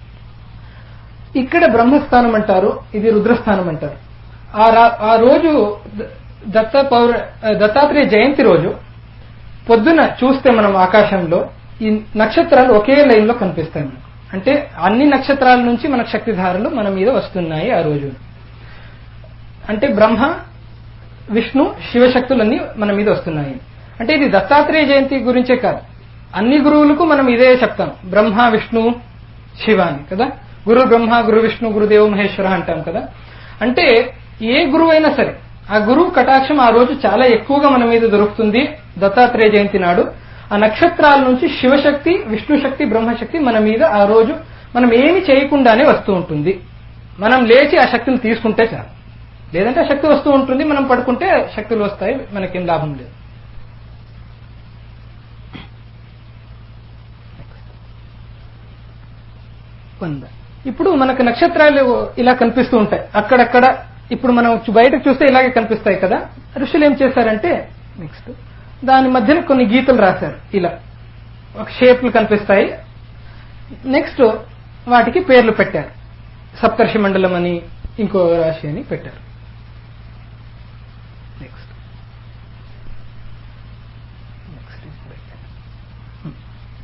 ఇక్కడ బ్రహ్మస్థానం అంటారు ఇది రుద్రస్థానం అంటారు ఆ రా- ఆ రోజు ద- దత్త పౌర దత్తాత్రేయ జయంతి రోజు పొద్దున చూస్తే మనం ఆకాశంలో ఈ నక్షత్రాలు ఒకే లైన్ లో కనిపిస్తాయి మనకు అంటే అన్ని నక్షత్రాల నుంచి మనకు శక్తిధారలు మన మీద వస్తున్నాయి ఆ రోజు అంటే బ్రహ్మ విష్ణు శివశక్తులన్నీ మన మీద వస్తున్నాయి అంటే ఇది దత్తాత్రేయ జయంతి గురించే కాదు అన్ని గురువులకు మనం ఇదే చెప్తాం బ్రహ్మ విష్ణు శివ అని కదా గురు బ్రహ్మ గురు విష్ణు గురుదేవ మహేశ్వర అంటాం కదా అంటే ఏ గురువు అయినా సరే ఆ గురువు కటాక్షం ఆ రోజు చాలా ఎక్కువగా మన మీద దొరుకుతుంది దత్తాత్రేయ జయంతి నాడు ఆ నక్షత్రాల నుంచి శివశక్తి విష్ణుశక్తి బ్రహ్మశక్తి మన మీద ఆ రోజు మనం ఏమి చేయకుండానే వస్తూ ఉంటుంది మనం లేచి ఆ శక్తిని తీసుకుంటే చాలు లేదంటే ఆ శక్తి వస్తూ ఉంటుంది మనం పడుకుంటే శక్తులు వస్తాయి మనకేం లాభం లేదు వంద ఇప్పుడు మనకు నక్షత్రాలు ఇలా కనిపిస్తూ ఉంటాయి అక్కడక్కడ ఇప్పుడు మనం చు- బయటకు చూస్తే ఇలాగే కనిపిస్తాయి కదా ఋషులు ఏం చేశారంటే నెక్స్ట్ దాని మధ్యన కొన్ని గీతలు రాశారు ఇలా ఒక షేప్లు కనిపిస్తాయి నెక్స్ట్ వాటికి పేర్లు పెట్టారు సప్తర్షి మండలం అని ఇంకో రాశి అని పెట్టారు నెక్స్ట్ నెక్స్ట్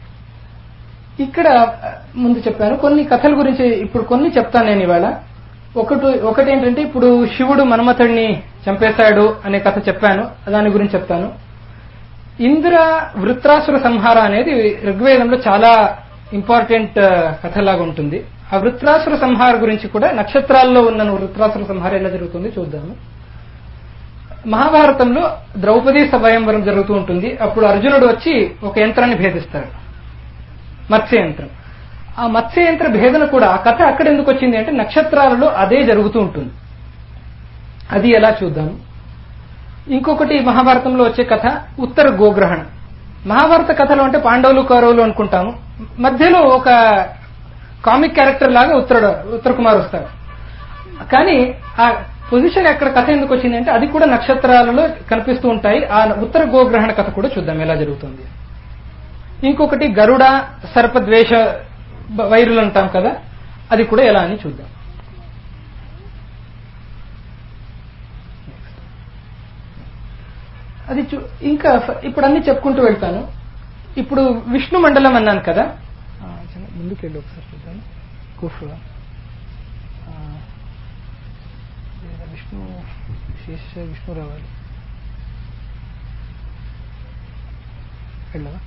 ఇక్కడ ఆ, ముందు చెప్పాను కొన్ని కథల గురించి ఇప్పుడు కొన్ని చెప్తాను నేను ఇవాళ ఒకటి ఒకటి ఏంటంటే ఇప్పుడు శివుడు మన్మథుడిని చంపేశాడు అనే కథ చెప్పాను దాని గురించి చెప్తాను ఇంద్ర వృత్రాసుర సంహార అనేది ఋగ్వేదంలో చాలా ఇంపార్టెంట్ కథలాగా ఉంటుంది ఆ వృత్రాసుర సంహార గురించి కూడా నక్షత్రాల్లో ఉన్న వృత్రాసుర సంహార ఎలా జరుగుతుంది చూద్దాము మహాభారతంలో ద్రౌపది స్వయంవరం జరుగుతూ ఉంటుంది అప్పుడు అర్జునుడు వచ్చి ఒక యంత్రాన్ని భేదిస్తాడు మత్స్య యంత్రం ఆ మత్స్య యంత్ర భేదన కూడా ఆ కథ అక్కడ ఎందుకు వచ్చింది అంటే నక్షత్రాలలో అదే జరుగుతూ ఉంటుంది అది ఎలా చూద్దాము ఇంకొకటి మహాభారతంలో వచ్చే కథ ఉత్తర గోగ్రహణం మహాభారత కథలో అంటే పాండవులు కౌరవులు అనుకుంటాము మధ్యలో ఒక కామిక్ క్యారెక్టర్ లాగా ఉత్తరుడు ఉత్తర కుమార్ వస్తాడు కానీ ఆ పొజిషన్ ఎక్కడ కథ ఎందుకు వచ్చింది అంటే అది కూడా నక్షత్రాలలో కనిపిస్తూ ఉంటాయి ఆ ఉత్తర గోగ్రహణ కథ కూడా చూద్దాం ఎలా జరుగుతుంది ఇంకొకటి గరుడ సర్పద్వేష వైరులు అంటాం కదా అది కూడా ఎలా అని చూద్దాం అది చూ ఇంకా ఇప్పుడు అన్ని చెప్పుకుంటూ వెళ్తాను ఇప్పుడు విష్ణు మండలం అన్నాను కదా ముందుకు వెళ్ళి ఒకసారి చూద్దాం కుఫ్ విష్ణు శేష విష్ణు రావాలి వెళ్ళవా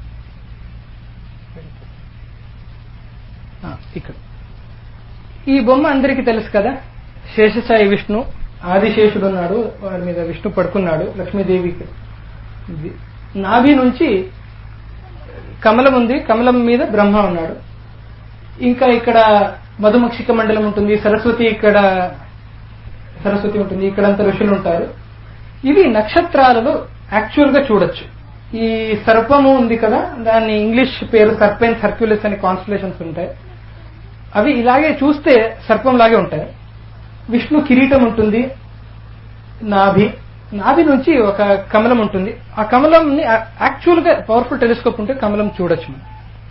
ఇక్కడ ఈ బొమ్మ అందరికీ తెలుసు కదా శేషసాయి విష్ణు ఆదిశేషుడు ఉన్నాడు వాడి మీద విష్ణు పడుకున్నాడు లక్ష్మీదేవి నాభి నుంచి కమలం ఉంది కమలం మీద బ్రహ్మ ఉన్నాడు ఇంకా ఇక్కడ మధుమక్షిక మండలం ఉంటుంది సరస్వతి ఇక్కడ సరస్వతి ఉంటుంది ఇక్కడంతా ఋషులు ఉంటారు ఇవి నక్షత్రాలలో యాక్చువల్ గా చూడొచ్చు ఈ సర్పము ఉంది కదా దాన్ని ఇంగ్లీష్ పేరు సర్పెన్ సర్క్యులస్ అనే కాన్స్టలేషన్స్ ఉంటాయి అవి ఇలాగే చూస్తే సర్పం లాగే ఉంటాయి విష్ణు కిరీటం ఉంటుంది నాభి నాభి నుంచి ఒక కమలం ఉంటుంది ఆ కమలంని యాక్చువల్ గా పవర్ఫుల్ టెలిస్కోప్ ఉంటే కమలం చూడొచ్చు మనం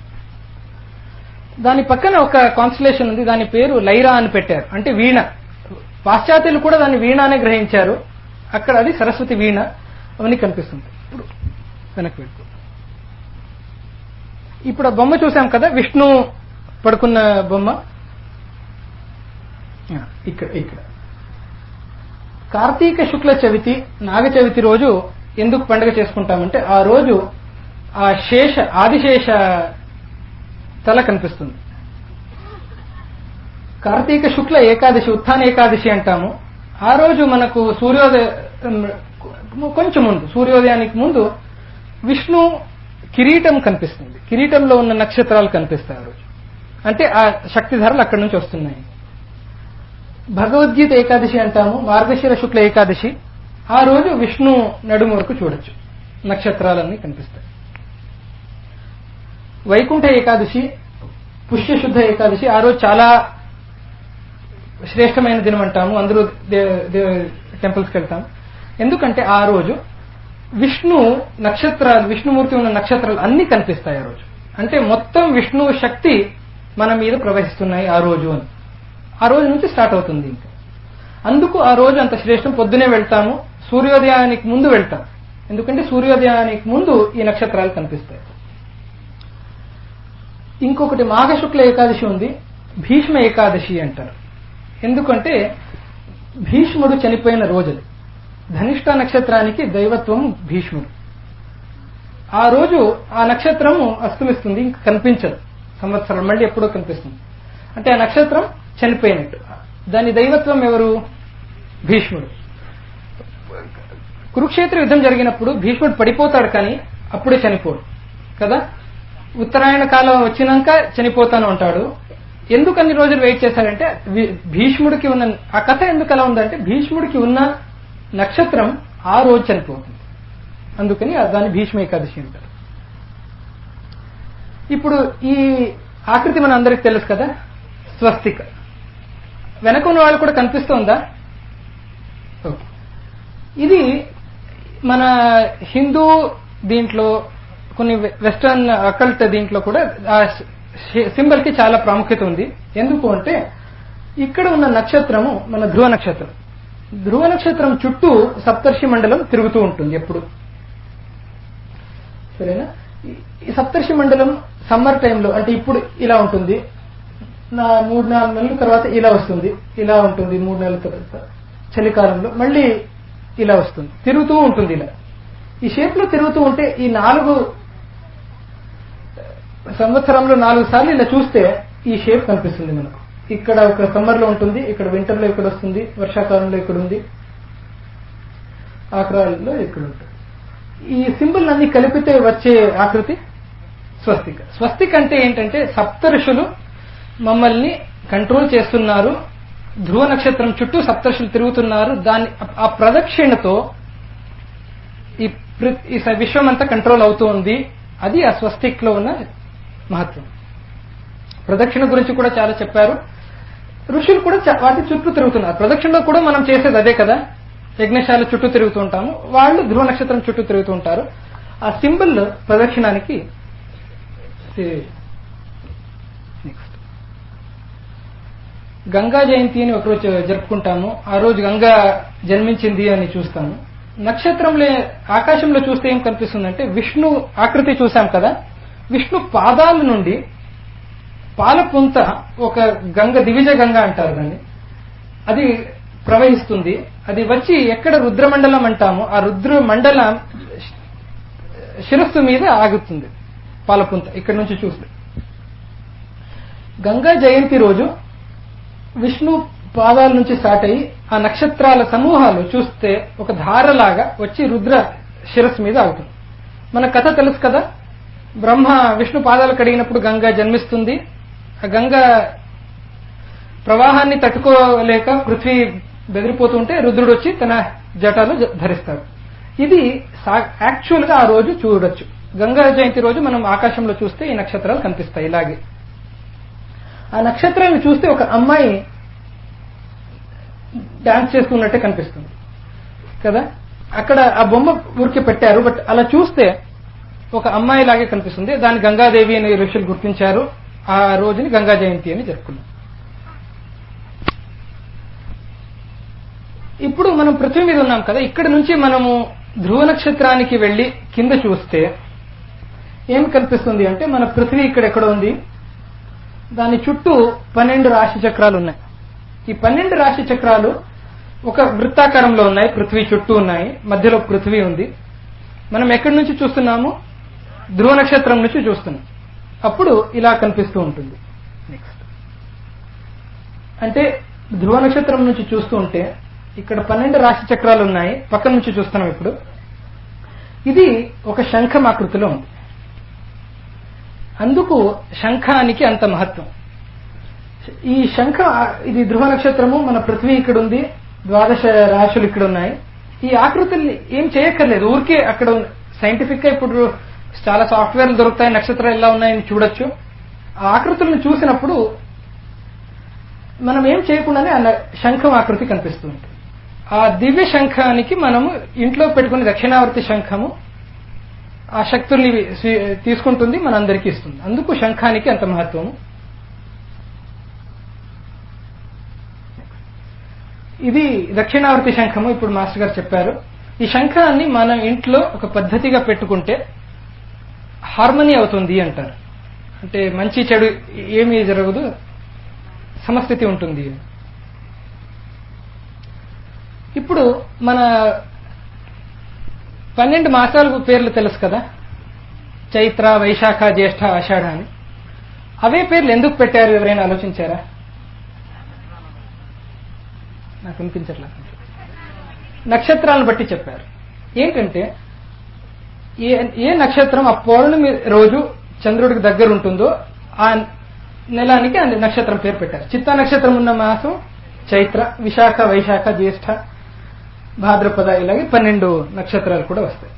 దాని పక్కన ఒక కాన్స్టలేషన్ ఉంది దాని పేరు లైరా అని పెట్టారు అంటే వీణ పాశ్చాత్యులు కూడా దాన్ని వీణ అనే గ్రహించారు అక్కడ అది సరస్వతి వీణ అవన్నీ కనిపిస్తుంది ఇప్పుడు వెనక్కి వెళ్ళిపో ఇప్పుడు ఆ బొమ్మ చూసాం కదా విష్ణు పడుకున్న బొమ్మ ఇక్కడ ఇక్కడ కార్తీక శుక్ల చవితి నాగ చవితి రోజు ఎందుకు పండుగ చేసుకుంటామంటే ఆ రోజు ఆ శేష ఆదిశేష తల కనిపిస్తుంది కార్తీక శుక్ల ఏకాదశి ఉత్థాన ఏకాదశి అంటాము ఆ రోజు మనకు సూర్యోదయ కొంచెం ముందు సూర్యోదయానికి ముందు విష్ణు కిరీటం కనిపిస్తుంది కిరీటంలో ఉన్న నక్షత్రాలు కనిపిస్తాయి ఆ రోజు అంటే ఆ శక్తిధారలు అక్కడి నుంచి వస్తున్నాయి భగవద్గీత ఏకాదశి అంటాము మార్గశిర శుక్ల ఏకాదశి ఆ రోజు విష్ణు నడుము వరకు చూడొచ్చు నక్షత్రాలన్నీ కనిపిస్తాయి వైకుంఠ ఏకాదశి పుష్యశుద్ధ ఏకాదశి ఆ రోజు చాలా శ్రేష్టమైన దినం అంటాము అందరూ టెంపుల్స్కి వెళ్తాం ఎందుకంటే ఆ రోజు విష్ణు నక్షత్రాలు విష్ణుమూర్తి ఉన్న నక్షత్రాలు అన్ని కనిపిస్తాయి ఆ రోజు అంటే మొత్తం విష్ణు శక్తి మన మీద ప్రవహిస్తున్నాయి ఆ రోజు అని ఆ రోజు నుంచి స్టార్ట్ అవుతుంది ఇంకా అందుకు ఆ రోజు అంత శ్రేష్టం పొద్దునే వెళ్తాము సూర్యోదయానికి ముందు వెళ్తాం ఎందుకంటే సూర్యోదయానికి ముందు ఈ నక్షత్రాలు కనిపిస్తాయి ఇంకొకటి మాఘశుక్ల ఏకాదశి ఉంది భీష్మ ఏకాదశి అంటారు ఎందుకంటే భీష్ముడు చనిపోయిన రోజులు ధనిష్ట నక్షత్రానికి దైవత్వం భీష్ముడు ఆ రోజు ఆ నక్షత్రము అస్తమిస్తుంది ఇంక కనిపించదు సంవత్సరం మళ్ళీ ఎప్పుడో కనిపిస్తుంది అంటే ఆ నక్షత్రం చనిపోయినట్టు దాని దైవత్వం ఎవరు భీష్ముడు కురుక్షేత్ర యుద్ధం జరిగినప్పుడు భీష్ముడు పడిపోతాడు కానీ అప్పుడే చనిపోడు కదా ఉత్తరాయణ కాలం వచ్చినాక చనిపోతాను అంటాడు ఎందుకు అన్ని రోజులు వెయిట్ చేశాడంటే భీష్ముడికి ఉన్న ఆ కథ ఎందుకు అలా ఉందంటే భీష్ముడికి ఉన్న నక్షత్రం ఆ రోజు చనిపోతుంది అందుకని దాన్ని భీష్మ ఏకాదశి అంటారు ఇప్పుడు ఈ ఆకృతి మన అందరికి తెలుసు కదా స్వస్తిక వెనక ఉన్న వాళ్ళు కూడా కనిపిస్తోందా ఓకే ఇది మన హిందూ దీంట్లో కొన్ని వెస్టర్న్ అకల్ట్ దీంట్లో కూడా ఆ సింబల్ కి చాలా ప్రాముఖ్యత ఉంది ఎందుకు అంటే ఇక్కడ ఉన్న నక్షత్రము మన ధ్రువ నక్షత్రం ధ్రువ నక్షత్రం చుట్టూ సప్తర్షి మండలం తిరుగుతూ ఉంటుంది ఎప్పుడు సరేనా ఈ సప్తర్షి మండలం సమ్మర్ టైంలో అంటే ఇప్పుడు ఇలా ఉంటుంది నా మూడు నాలుగు నెలల తర్వాత ఇలా వస్తుంది ఇలా ఉంటుంది మూడు నెలల తర్వాత చలికాలంలో మళ్ళీ ఇలా వస్తుంది తిరుగుతూ ఉంటుంది ఇలా ఈ షేప్ లో తిరుగుతూ ఉంటే ఈ నాలుగు సంవత్సరంలో నాలుగు సార్లు ఇలా చూస్తే ఈ షేప్ కనిపిస్తుంది మనకు ఇక్కడ ఒక సమ్మర్ లో ఉంటుంది ఇక్కడ వింటర్ లో ఇక్కడ వస్తుంది వర్షాకాలంలో ఇక్కడ ఉంది ఆకారాల్లో ఇక్కడ ఉంటుంది ఈ సింబల్ అన్ని కలిపితే వచ్చే ఆకృతి స్వస్తిక స్వస్తిక్ అంటే ఏంటంటే సప్త ఋషులు మమ్మల్ని కంట్రోల్ చేస్తున్నారు ధ్రువ నక్షత్రం చుట్టూ సప్తర్షులు తిరుగుతున్నారు దాని ఆ ప్రదక్షిణతో ఈ పృ- ఈ స- విశ్వం అంతా కంట్రోల్ అవుతూ ఉంది అది ఆ స్వస్తిక్ లో ఉన్న మహత్వం ప్రదక్షిణ గురించి కూడా చాలా చెప్పారు ఋషులు కూడా చ- వాటి చుట్టూ తిరుగుతున్నారు ప్రదక్షిణలో కూడా మనం చేసేది అదే కదా యజ్ఞశాల చుట్టూ తిరుగుతూ ఉంటాము వాళ్ళు ధ్రువ నక్షత్రం చుట్టూ తిరుగుతూ ఉంటారు ఆ సింబల్ ప్రదక్షిణానికి నెక్స్ట్ గంగా జయంతి అని ఒకరోజు జరుపుకుంటాము ఆ రోజు గంగా జన్మించింది అని చూస్తాము నక్షత్రంలో ఆకాశంలో చూస్తే ఏం కనిపిస్తుందంటే విష్ణు ఆకృతి చూసాం కదా విష్ణు పాదాల నుండి పాలపుంత ఒక గంగ దివిజ గంగ అంటారు దాన్ని అది ప్రవహిస్తుంది అది వచ్చి ఎక్కడ రుద్రమండలం అంటామో ఆ రుద్ర మండలం శిరస్సు మీద ఆగుతుంది పాలపుంత ఇక్కడ నుంచి చూస్తే గంగా జయంతి రోజు విష్ణు పాదాల నుంచి స్టార్ట్ అయ్యి ఆ నక్షత్రాల సమూహాలు చూస్తే ఒక ధారలాగా వచ్చి రుద్ర శిరస్సు మీద ఆగుతుంది మన కథ తెలుసు కదా బ్రహ్మ విష్ణు పాదాలు కడిగినప్పుడు గంగా జన్మిస్తుంది ఆ గంగా ప్రవాహాన్ని తట్టుకోలేక పృథ్వీ బెదిరిపోతుంటే రుద్రుడు వచ్చి తన జటాలు జ- ధరిస్తాడు ఇది యాక్చువల్ గా ఆ రోజు చూడొచ్చు గంగా జయంతి రోజు మనం ఆకాశంలో చూస్తే ఈ నక్షత్రాలు కనిపిస్తాయి ఇలాగే ఆ నక్షత్రాన్ని చూస్తే ఒక అమ్మాయి డాన్స్ చేస్తున్నట్టే కనిపిస్తుంది కదా అక్కడ ఆ బొమ్మ ఊరికే పెట్టారు బట్ అలా చూస్తే ఒక అమ్మాయి లాగే కనిపిస్తుంది దాన్ని గంగాదేవి అని ఋషులు గుర్తించారు ఆ రోజుని గంగా జయంతి అని జరుపుకున్నాం ఇప్పుడు మనం పృథ్వీ మీద ఉన్నాం కదా ఇక్కడ నుంచి మనము ధ్రువ నక్షత్రానికి వెళ్లి కింద చూస్తే ఏం కనిపిస్తుంది అంటే మన పృథ్వీ ఇక్కడ ఎక్కడ ఉంది దాని చుట్టూ పన్నెండు రాశి చక్రాలు ఉన్నాయి ఈ పన్నెండు రాశి చక్రాలు ఒక వృత్తాకారంలో ఉన్నాయి పృథ్వీ చుట్టూ ఉన్నాయి మధ్యలో పృథ్వీ ఉంది మనం ఎక్కడి నుంచి చూస్తున్నాము ధ్రువ నక్షత్రం నుంచి చూస్తున్నాం అప్పుడు ఇలా కనిపిస్తూ ఉంటుంది నెక్స్ట్ అంటే ధ్రువ నక్షత్రం నుంచి చూస్తూ ఉంటే ఇక్కడ పన్నెండు రాశి చక్రాలు ఉన్నాయి పక్క నుంచి చూస్తున్నాం ఇప్పుడు ఇది ఒక శంఖం ఆకృతిలో ఉంది అందుకు శంఖానికి అంత మహత్వం ఈ శంఖ ఇది ధ్రువ నక్షత్రము మన పృథ్వీ ఇక్కడ ఉంది ద్వాదశ రాశులు ఇక్కడ ఉన్నాయి ఈ ఆకృతుల్ని ఏం చేయక్కర్లేదు ఊరికే అక్కడ సైంటిఫిక్ గా ఇప్పుడు చాలా సాఫ్ట్వేర్లు దొరుకుతాయి నక్షత్రాలు ఎలా ఉన్నాయని చూడొచ్చు ఆ ఆకృతులను చూసినప్పుడు మనం ఏం చేయకుండానే ఆ న- శంఖం ఆకృతి కనిపిస్తూ ఉంటుంది ఆ దివ్య శంఖానికి మనము ఇంట్లో పెట్టుకునే దక్షిణావర్తి శంఖము ఆ శక్తుల్ని స్వీ- తీసుకుంటుంది మనందరికీ ఇస్తుంది అందుకు శంఖానికి అంత మహత్వము ఇది దక్షిణావర్తి శంఖము ఇప్పుడు మాస్టర్ గారు చెప్పారు ఈ శంఖాన్ని మనం ఇంట్లో ఒక పద్ధతిగా పెట్టుకుంటే హార్మనీ అవుతుంది అంటారు అంటే మంచి చెడు ఏమీ జరగదు సమస్థితి ఉంటుంది ఇప్పుడు మన పన్నెండు మాసాల పేర్లు తెలుసు కదా చైత్ర వైశాఖ జ్యేష్ఠ ఆషాఢ అని అవే పేర్లు ఎందుకు పెట్టారు ఎవరైనా ఆలోచించారా నాకు వినిపించట్లా నక్షత్రాలను బట్టి చెప్పారు ఏంటంటే ఏ ఏ నక్షత్రం ఆ పౌర్ణమి రోజు చంద్రుడికి దగ్గర ఉంటుందో ఆ నెలానికి ఆ నక్షత్రం పేరు పెట్టారు చిత్తా నక్షత్రం ఉన్న మాసం చైత్ర విశాఖ వైశాఖ జ్యేష్ఠ భాద్రపద ఇలాగే పన్నెండు నక్షత్రాలు కూడా వస్తాయి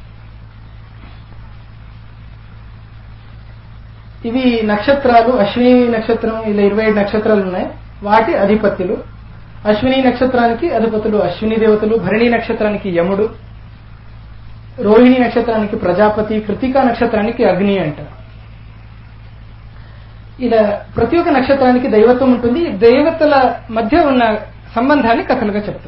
ఇవి నక్షత్రాలు అశ్విని నక్షత్రం ఇలా ఇరవై ఐదు నక్షత్రాలు ఉన్నాయి వాటి అధిపత్యులు అశ్విని నక్షత్రానికి అధిపతులు అశ్విని దేవతలు భరణి నక్షత్రానికి యముడు రోహిణి నక్షత్రానికి ప్రజాపతి కృతికా నక్షత్రానికి అగ్ని అంటారు ఇలా ప్రతి ఒక్క నక్షత్రానికి దైవత్వం ఉంటుంది దేవతల మధ్య ఉన్న సంబంధాన్ని కథలుగా చెప్తాం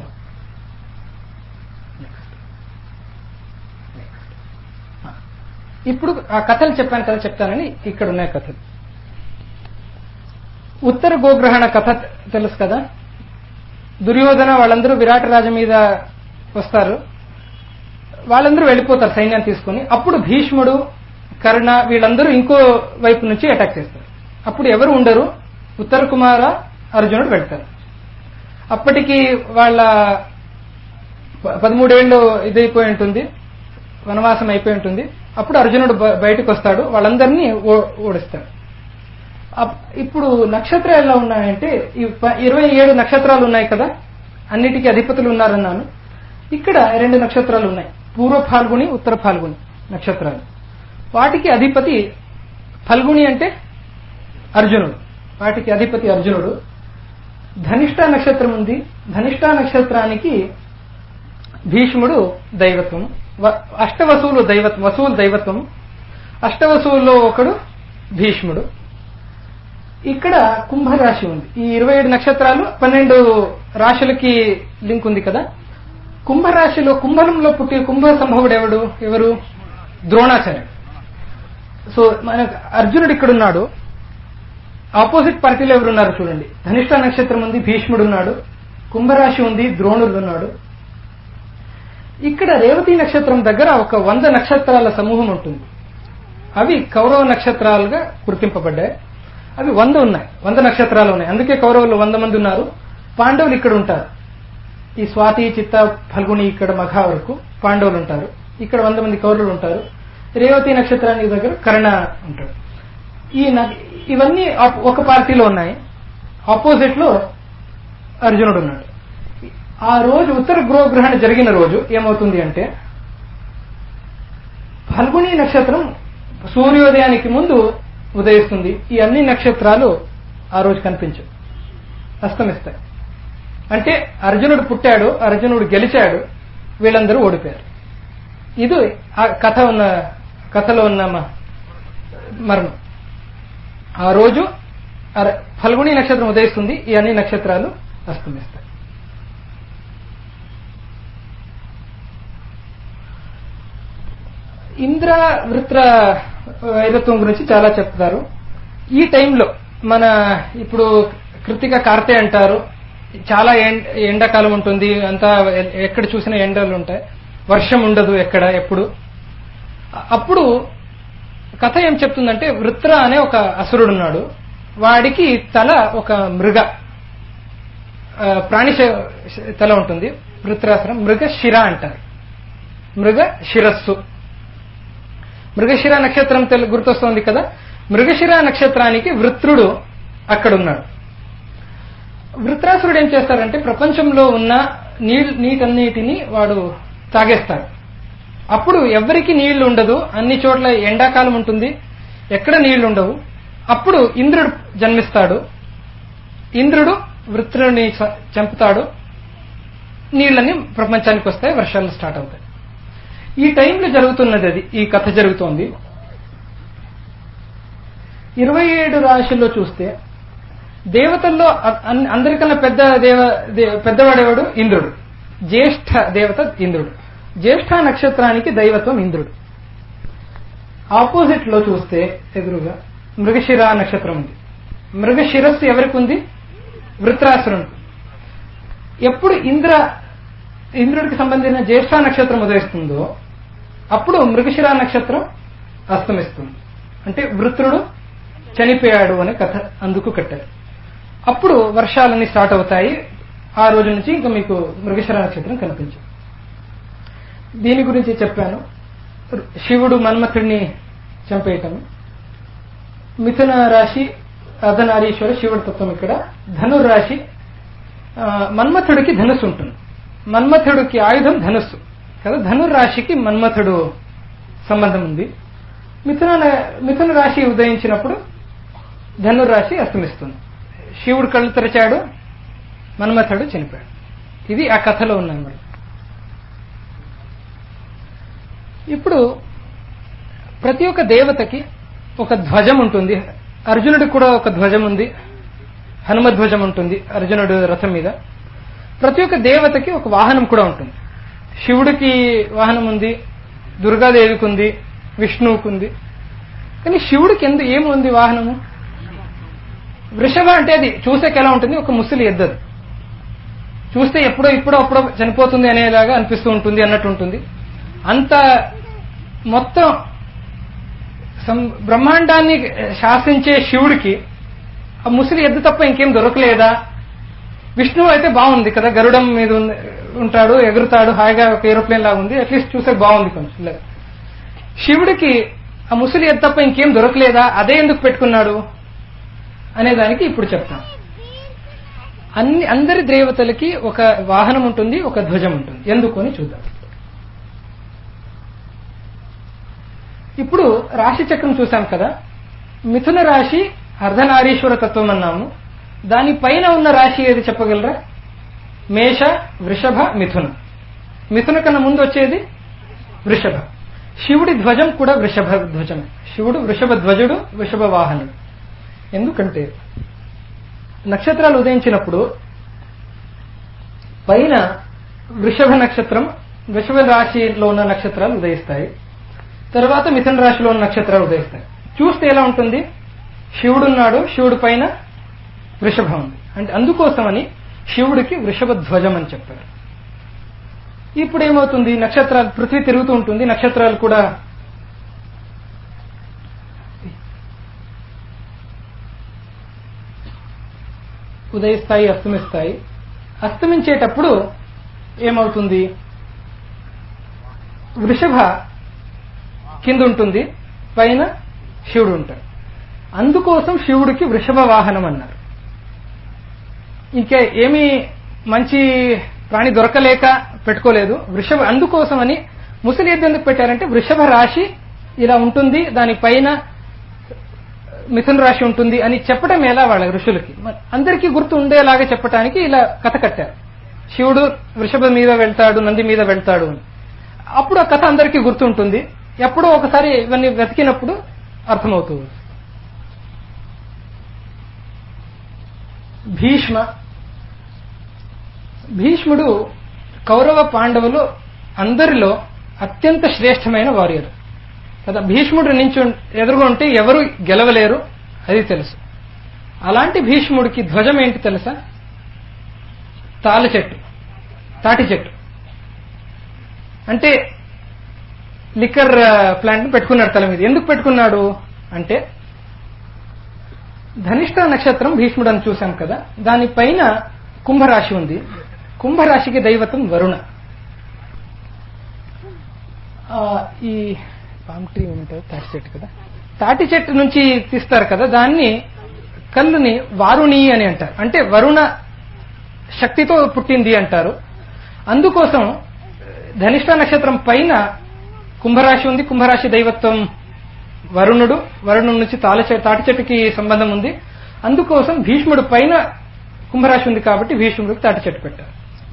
ఇప్పుడు ఆ కథలు చెప్పాను కదా చెప్తానని ఇక్కడ ఉన్నాయి కథలు ఉత్తర గోగ్రహణ కథ తెలుసు కదా దుర్యోధన వాళ్ళందరూ విరాట రాజ మీద వస్తారు వాళ్ళందరూ వెళ్ళిపోతారు సైన్యాన్ని తీసుకుని అప్పుడు భీష్ముడు కర్ణ వీళ్ళందరూ ఇంకో వైపు నుంచి అటాక్ చేస్తారు అప్పుడు ఎవరు ఉండరు ఉత్తర కుమార అర్జునుడు వెళ్తారు అప్పటికి వాళ్ళ ప- పదమూడేళ్ళు ఇదైపోయి ఉంటుంది వనవాసం అయిపోయి ఉంటుంది అప్పుడు అర్జునుడు బ- బయటకు వస్తాడు వాళ్ళందరినీ ఓ- ఓడిస్తాడు అప్- ఇప్పుడు నక్షత్రాలు ఎలా ఉన్నాయంటే ఈ ప- ఇరవై ఏడు నక్షత్రాలు ఉన్నాయి కదా అన్నిటికీ అధిపతులు ఉన్నారన్నాను ఇక్కడ రెండు నక్షత్రాలు ఉన్నాయి పూర్వ ఫాల్గుని ఉత్తర ఫాల్గుని నక్షత్రాలు వాటికి అధిపతి ఫల్గుని అంటే అర్జునుడు వాటికి అధిపతి అర్జునుడు ధనిష్ట నక్షత్రం ఉంది ధనిష్ట నక్షత్రానికి భీష్ముడు దైవత్వం వ- అష్టవసువులు దైవత్వం వసువులు దైవత్వం అష్టవసువుల్లో ఒకడు భీష్ముడు ఇక్కడ కుంభరాశి ఉంది ఈ ఇరవై ఏడు నక్షత్రాలు పన్నెండు రాశులకి లింక్ ఉంది కదా కుంభరాశిలో కుంభంలో పుట్టి కుంభ సంభవుడు ఎవడు ఎవరు ద్రోణాచార్యుడు సో మన అర్జునుడు ఇక్కడ ఉన్నాడు ఆపోజిట్ పార్టీలో ఎవరున్నారు చూడండి ధనిష్ట నక్షత్రం ఉంది భీష్ముడు ఉన్నాడు కుంభరాశి ఉంది ద్రోణుడు ఉన్నాడు ఇక్కడ రేవతి నక్షత్రం దగ్గర ఒక వంద నక్షత్రాల సమూహం ఉంటుంది అవి కౌరవ నక్షత్రాలుగా గుర్తింపబడ్డాయి అవి వంద ఉన్నాయి వంద నక్షత్రాలు ఉన్నాయి అందుకే కౌరవులు వంద మంది ఉన్నారు పాండవులు ఇక్కడ ఉంటారు ఈ స్వాతి చిత్త ఫల్గుని ఇక్కడ మఘ వరకు పాండవులు ఉంటారు ఇక్కడ వంద మంది కౌరవులు ఉంటారు రేవతి నక్షత్రానికి దగ్గర కర్ణ ఉంటాడు ఈ న- ఇవన్నీ ఆప్- ఒక పార్టీలో ఉన్నాయి ఆపోజిట్ లో అర్జునుడు ఉన్నాడు ఆ రోజు ఉత్తర గృహగ్రహణ జరిగిన రోజు ఏమవుతుంది అంటే ఫల్గుని నక్షత్రం సూర్యోదయానికి ముందు ఉదయిస్తుంది ఈ అన్ని నక్షత్రాలు ఆ రోజు కనిపించవు అస్తమిస్తాయి అంటే అర్జునుడు పుట్టాడు అర్జునుడు గెలిచాడు వీళ్ళందరూ ఓడిపోయారు ఇది ఆ కథ ఉన్న కథలో ఉన్న మ- మర్మం ఆ రోజు అర- ఫల్గుని నక్షత్రం ఉదయిస్తుంది ఈ అన్ని నక్షత్రాలు అస్తమిస్తాయి ఇంద్ర వృత్ర వైరత్వం గురించి చాలా చెప్తారు ఈ టైంలో మన ఇప్పుడు కృతిక కార్తె అంటారు చాలా ఎం- ఎండాకాలం ఉంటుంది అంతా ఎ- ఎక్కడ చూసినా ఎండలు ఉంటాయి వర్షం ఉండదు ఎక్కడ ఎప్పుడు అ- అప్పుడు కథ ఏం చెప్తుందంటే వృత్ర అనే ఒక అసురుడు ఉన్నాడు వాడికి తల ఒక మృగ ఆ, ప్రాణి శ- తల ఉంటుంది వృత్రాసురం మృగ శిర అంటారు మృగ శిరస్సు మృగశిర నక్షత్రం తెలు గుర్తొస్తోంది కదా మృగశిర నక్షత్రానికి వృత్రుడు అక్కడ ఉన్నాడు వృత్రాసురుడు ఏం చేస్తాడంటే ప్రపంచంలో ఉన్న నీళ్ళ నీటన్నిటిని వాడు తాగేస్తాడు అప్పుడు ఎవరికి నీళ్లు ఉండదు అన్ని చోట్ల ఎండాకాలం ఉంటుంది ఎక్కడ నీళ్లు ఉండవు అప్పుడు ఇంద్రుడు జన్మిస్తాడు ఇంద్రుడు వృత్రుడిని చ- చంపుతాడు నీళ్ళని ప్రపంచానికి వస్తాయి వర్షాలు స్టార్ట్ అవుతాయి ఈ టైంలో జరుగుతున్నది అది ఈ కథ జరుగుతోంది ఇరవై ఏడు రాశుల్లో చూస్తే దేవతల్లో అ- అన్- అందరికన్నా పెద్ద దేవ దే- పెద్దవాడేవాడు ఇంద్రుడు జ్యేష్ఠ దేవత ఇంద్రుడు జ్యేష్ఠ నక్షత్రానికి దైవత్వం ఇంద్రుడు ఆపోజిట్ లో చూస్తే ఎదురుగా మృగశిర నక్షత్రం ఉంది మృగశిరస్సు ఎవరికి ఉంది వృత్రాసురుడు ఎప్పుడు ఇంద్ర ఇంద్రుడికి సంబంధించిన జ్యేష్ఠ నక్షత్రం ఉదయిస్తుందో అప్పుడు మృగశిర నక్షత్రం అస్తమిస్తుంది అంటే వృత్రుడు చనిపోయాడు అనే కథ అందుకు కట్టారు అప్పుడు వర్షాలన్నీ స్టార్ట్ అవుతాయి ఆ రోజు నుంచి ఇంకా మీకు మృగశిర నక్షత్రం కనిపించదు దీని గురించి చెప్పాను శివుడు మన్మథుడిని చంపేయటం మిథున రాశి అర్ధనారీశ్వర శివుడి తత్వం ఇక్కడ ధనుర్రాశి ఆ, మన్మథుడికి ధనుస్సు ఉంటుంది మన్మథుడికి ఆయుధం ధనుస్సు కదా ధనుర్రాశికి మన్మథుడు సంబంధం ఉంది మిథున మిథున రాశి ఉదయించినప్పుడు ధనుర్రాశి అస్తమిస్తుంది శివుడు కళ్ళు తెరిచాడు మన్మథుడు చనిపోయాడు ఇది ఆ కథలో ఉన్నాయి మరి ఇప్పుడు ప్రతి ఒక్క దేవతకి ఒక ధ్వజం ఉంటుంది అర్జునుడికి కూడా ఒక ధ్వజం ఉంది హనుమధ్వజం ఉంటుంది అర్జునుడు రథం మీద ప్రతి ఒక్క దేవతకి ఒక వాహనం కూడా ఉంటుంది శివుడికి వాహనం ఉంది దుర్గాదేవికి ఉంది విష్ణువుకు ఉంది కానీ శివుడికి ఎందు ఏముంది వాహనము వృషభ అంటే అది చూసేకి ఎలా ఉంటుంది ఒక ముసలి ఎద్దదు చూస్తే ఎప్పుడో ఇప్పుడో అప్పుడో చనిపోతుంది అనేలాగా అనిపిస్తూ ఉంటుంది అన్నట్టు ఉంటుంది అంత మొత్తం సం- బ్రహ్మాండాన్ని శాసించే శివుడికి ఆ ముసలి ఎద్దు తప్ప ఇంకేం దొరకలేదా విష్ణువు అయితే బాగుంది కదా గరుడం మీద ఉంది- ఉంటాడు ఎగురుతాడు హాయిగా ఒక ఏరోప్లేన్ లాగా ఉంది అట్లీస్ట్ చూసే బాగుంది కొంచెం ఇలాగా. శివుడికి ఆ ముసలి ఎద్దు తప్ప ఇంకేం దొరకలేదా అదే ఎందుకు పెట్టుకున్నాడు అనే దానికి ఇప్పుడు చెప్తాం అన్ని అందరి దేవతలకి ఒక వాహనం ఉంటుంది ఒక ధ్వజం ఉంటుంది ఎందుకు అని చూద్దాం ఇప్పుడు రాశి చక్రం చూసాం కదా మిథున రాశి అర్ధనారీశ్వర తత్వం అన్నాము దాని పైన ఉన్న రాశి ఏది చెప్పగలరా మేష వృషభ మిథున మిథున కన్నా ముందు వచ్చేది వృషభ శివుడి ధ్వజం కూడా వృషభ ధ్వజం శివుడు వృషభ ధ్వజుడు వృషభ వాహనుడు ఎందుకంటే నక్షత్రాలు ఉదయించినప్పుడు పైన వృషభ నక్షత్రం వృషభ రాశిలో ఉన్న నక్షత్రాలు ఉదయిస్తాయి తర్వాత మిథున రాశిలో ఉన్న నక్షత్రాలు ఉదయిస్తాయి చూస్తే ఎలా ఉంటుంది శివుడు ఉన్నాడు శివుడి పైన వృషభం ఉంది అంటే అందుకోసమని శివుడికి వృషభ ధ్వజం అని చెప్పారు ఇప్పుడు ఏమవుతుంది నక్షత్రాలు పృథ్వీ తిరుగుతూ ఉంటుంది నక్షత్రాలు కూడా ఉదయిస్తాయి అస్తమిస్తాయి అస్తమించేటప్పుడు ఏమవుతుంది వృషభ కింద ఉంటుంది పైన శివుడు ఉంటాడు అందుకోసం శివుడికి వృషభ వాహనం అన్నారు ఇంకా ఏమీ మంచి ప్రాణి దొరకలేక పెట్టుకోలేదు వృషభ అందుకోసమని ముసలి ఎద్దు ఎందుకు పెట్టారంటే వృషభ రాశి ఇలా ఉంటుంది దాని పైన మిథున రాశి ఉంటుంది అని చెప్పడం ఎలా వాళ్ళ ఋషులకి మరి అందరికీ గుర్తు ఉండేలాగా చెప్పడానికి ఇలా కథ కట్టారు శివుడు వృషభ మీద వెళ్తాడు నంది మీద వెళ్తాడు అని అప్పుడు ఆ కథ అందరికీ గుర్తుంటుంది ఎప్పుడో ఒకసారి ఇవన్నీ వెతికినప్పుడు అర్థమవుతుంది భీష్మ భీష్ముడు కౌరవ పాండవులు అందరిలో అత్యంత శ్రేష్టమైన వారియర్ కదా భీష్ముడు నుంచి ఎదురుగా ఉంటే ఎవరు గెలవలేరు అది తెలుసు అలాంటి భీష్ముడికి ధ్వజం ఏంటి తెలుసా తాళ చెట్టు తాటి చెట్టు అంటే లిక్కర్ ప్లాంట్ పెట్టుకున్నాడు తల మీద ఎందుకు పెట్టుకున్నాడు అంటే ధనిష్ట నక్షత్రం భీష్ముడు అని చూశాం కదా దానిపైన కుంభరాశి ఉంది కుంభరాశికి దైవతం వరుణ ఆ, ఈ పామ్ ట్రీ ఏమంటారు తాటి చెట్టు కదా తాటి చెట్టు నుంచి తీస్తారు కదా దాన్ని కళ్ళుని వారుణి అని అంటారు అంటే వరుణ శక్తితో పుట్టింది అంటారు అందుకోసం ధనిష్ట నక్షత్రం పైన కుంభరాశి ఉంది కుంభరాశి దైవత్వం వరుణుడు వరుణుడి నుంచి తాళ చె- తాటి చెట్టుకి సంబంధం ఉంది అందుకోసం భీష్ముడు పైన కుంభరాశి ఉంది కాబట్టి భీష్ముడికి తాటి చెట్టు పెట్టారు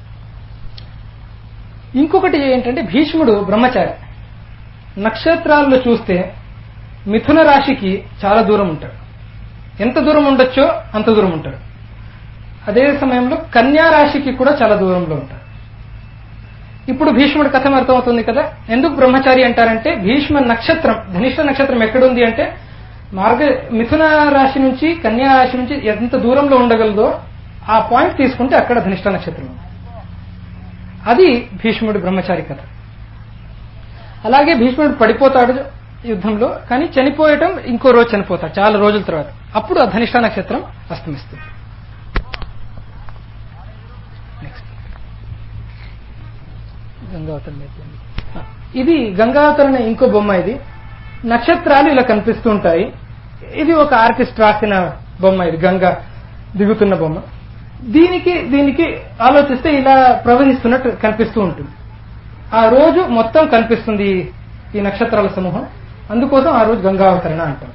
ఇంకొకటి ఏంటంటే భీష్ముడు బ్రహ్మచారి నక్షత్రాల్లో చూస్తే మిథున రాశికి చాలా దూరం ఉంటాడు ఎంత దూరం ఉండొచ్చో అంత దూరం ఉంటాడు అదే సమయంలో కన్యా రాశికి కూడా చాలా దూరంలో ఉంటాడు ఇప్పుడు భీష్ముడి కథ అర్థమవుతుంది కదా ఎందుకు బ్రహ్మచారి అంటారంటే భీష్మ నక్షత్రం ధనిష్ట నక్షత్రం ఎక్కడుంది అంటే మార్గ మిథున రాశి నుంచి కన్యా రాశి నుంచి ఎంత దూరంలో ఉండగలదో ఆ పాయింట్ తీసుకుంటే అక్కడ ధనిష్ట నక్షత్రం ఉంది. అది భీష్ముడి బ్రహ్మచారి కథ అలాగే భీష్ముడు పడిపోతాడు యుద్ధంలో కానీ చనిపోయటం ఇంకో రోజు చనిపోతాడు చాలా రోజుల తర్వాత అప్పుడు ఆ ధనిష్ట నక్షత్రం అస్తమిస్తుంది నెక్స్ట్ గంగావతరణ అయిపోయింది. ఆ, ఇది గంగావతరణ ఇంకో బొమ్మ ఇది నక్షత్రాలు ఇలా కనిపిస్తూ ఉంటాయి ఇది ఒక ఆర్టిస్ట్ రాసిన బొమ్మ ఇది గంగా దిగుతున్న బొమ్మ దీనికి దీనికి ఆలోచిస్తే ఇలా ప్రవహిస్తున్నట్టు కనిపిస్తూ ఉంటుంది ఆ రోజు మొత్తం కనిపిస్తుంది ఈ- ఈ నక్షత్రాల సమూహం అందుకోసం ఆ రోజు గంగావతరణ అంటాం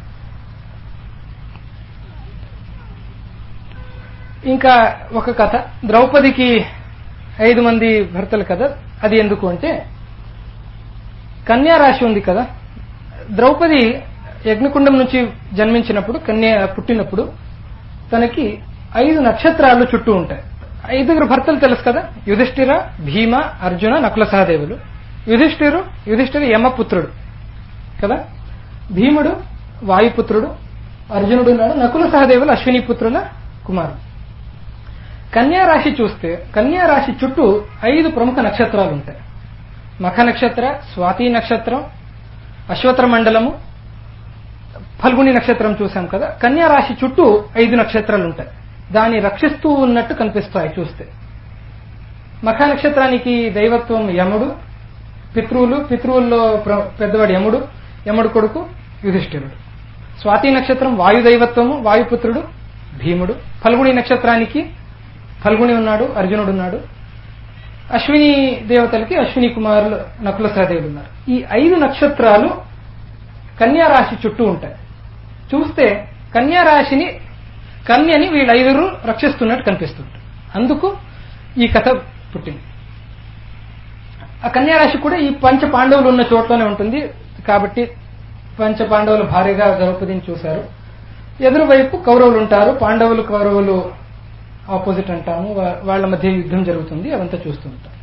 ఇంకా ఒక కథ ద్రౌపదికి ఐదు మంది భర్తలు కదా అది ఎందుకు అంటే కన్యా రాశి ఉంది కదా ద్రౌపది యజ్ఞకుండం నుంచి జన్మించినప్పుడు కన్యా పుట్టినప్పుడు తనకి ఐదు నక్షత్రాలు చుట్టూ ఉంటాయి ఐదుగురు భర్తలు తెలుసు కదా యుధిష్ఠిర భీమ అర్జున నకుల సహదేవులు యుధిష్ఠిరు యుధిష్ఠిరు యమపుత్రుడు కదా భీముడు వాయుపుత్రుడు అర్జునుడు ఉన్నాడు నకుల సహదేవులు అశ్విని పుత్రుల కుమారుడు కన్యా రాశి చూస్తే కన్యా రాశి చుట్టూ ఐదు ప్రముఖ నక్షత్రాలు ఉంటాయి మఖ నక్షత్ర స్వాతి నక్షత్రం అశ్వత్ర మండలము ఫల్గుని నక్షత్రం చూసాం కదా కన్యా రాశి చుట్టూ ఐదు నక్షత్రాలు ఉంటాయి దాన్ని రక్షిస్తూ ఉన్నట్టు కనిపిస్తాయి చూస్తే మఖ నక్షత్రానికి దైవత్వం యముడు పితృవులు పితృవుల్లో ప్ర- పెద్దవాడు యముడు యముడు కొడుకు యుధిష్ఠిరుడు స్వాతి నక్షత్రం వాయు దైవత్వము వాయుపుత్రుడు భీముడు ఫల్గుని నక్షత్రానికి ఫల్గుని ఉన్నాడు అర్జునుడు ఉన్నాడు అశ్విని దేవతలకి అశ్విని కుమారులు నకుల సహదేవులు ఉన్నారు ఈ ఐదు నక్షత్రాలు కన్యా రాశి చుట్టూ ఉంటాయి చూస్తే కన్యా రాశిని కన్యని వీళ్ళ ఐదుగురు రక్షిస్తున్నట్టు కనిపిస్తుంటారు అందుకు ఈ కథ పుట్టింది ఆ కన్యా రాశి కూడా ఈ పంచ పాండవులు ఉన్న చోట్లోనే ఉంటుంది కాబట్టి పంచ పాండవులు భారీగా ద్రౌపదిని చూశారు ఎదురు వైపు కౌరవులు ఉంటారు పాండవులు కౌరవులు ఆపోజిట్ అంటాము వా- వాళ్ళ మధ్య యుద్ధం జరుగుతుంది అవంతా చూస్తూ ఉంటాం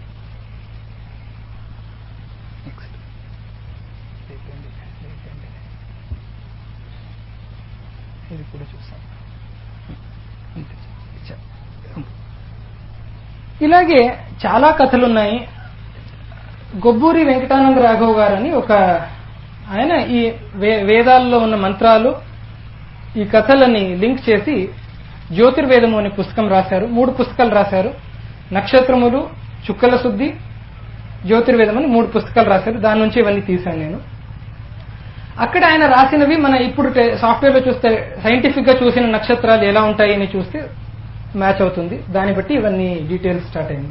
Next. ఇది కూడా చూసాం అంతే. చ- ఇలాగే చాలా కథలు ఉన్నాయి గొబ్బూరి వెంకటానంద రాఘవ్ గారని ఒక ఆయన ఈ వే- వేదాల్లో ఉన్న మంత్రాలు ఈ కథలని లింక్ చేసి జ్యోతిర్వేదము అనే పుస్తకం రాశారు మూడు పుస్తకాలు రాశారు నక్షత్రములు చుక్కల శుద్ధి జ్యోతిర్వేదం అని మూడు పుస్తకాలు రాశారు దాని నుంచి ఇవన్నీ తీశాను నేను అక్కడ ఆయన రాసినవి మన ఇప్పుడు సాఫ్ట్వేర్ లో చూస్తే సైంటిఫిక్ గా చూసిన నక్షత్రాలు ఎలా ఉంటాయి అని చూస్తే మ్యాచ్ అవుతుంది దాన్ని బట్టి ఇవన్నీ డీటెయిల్స్ స్టార్ట్ అయింది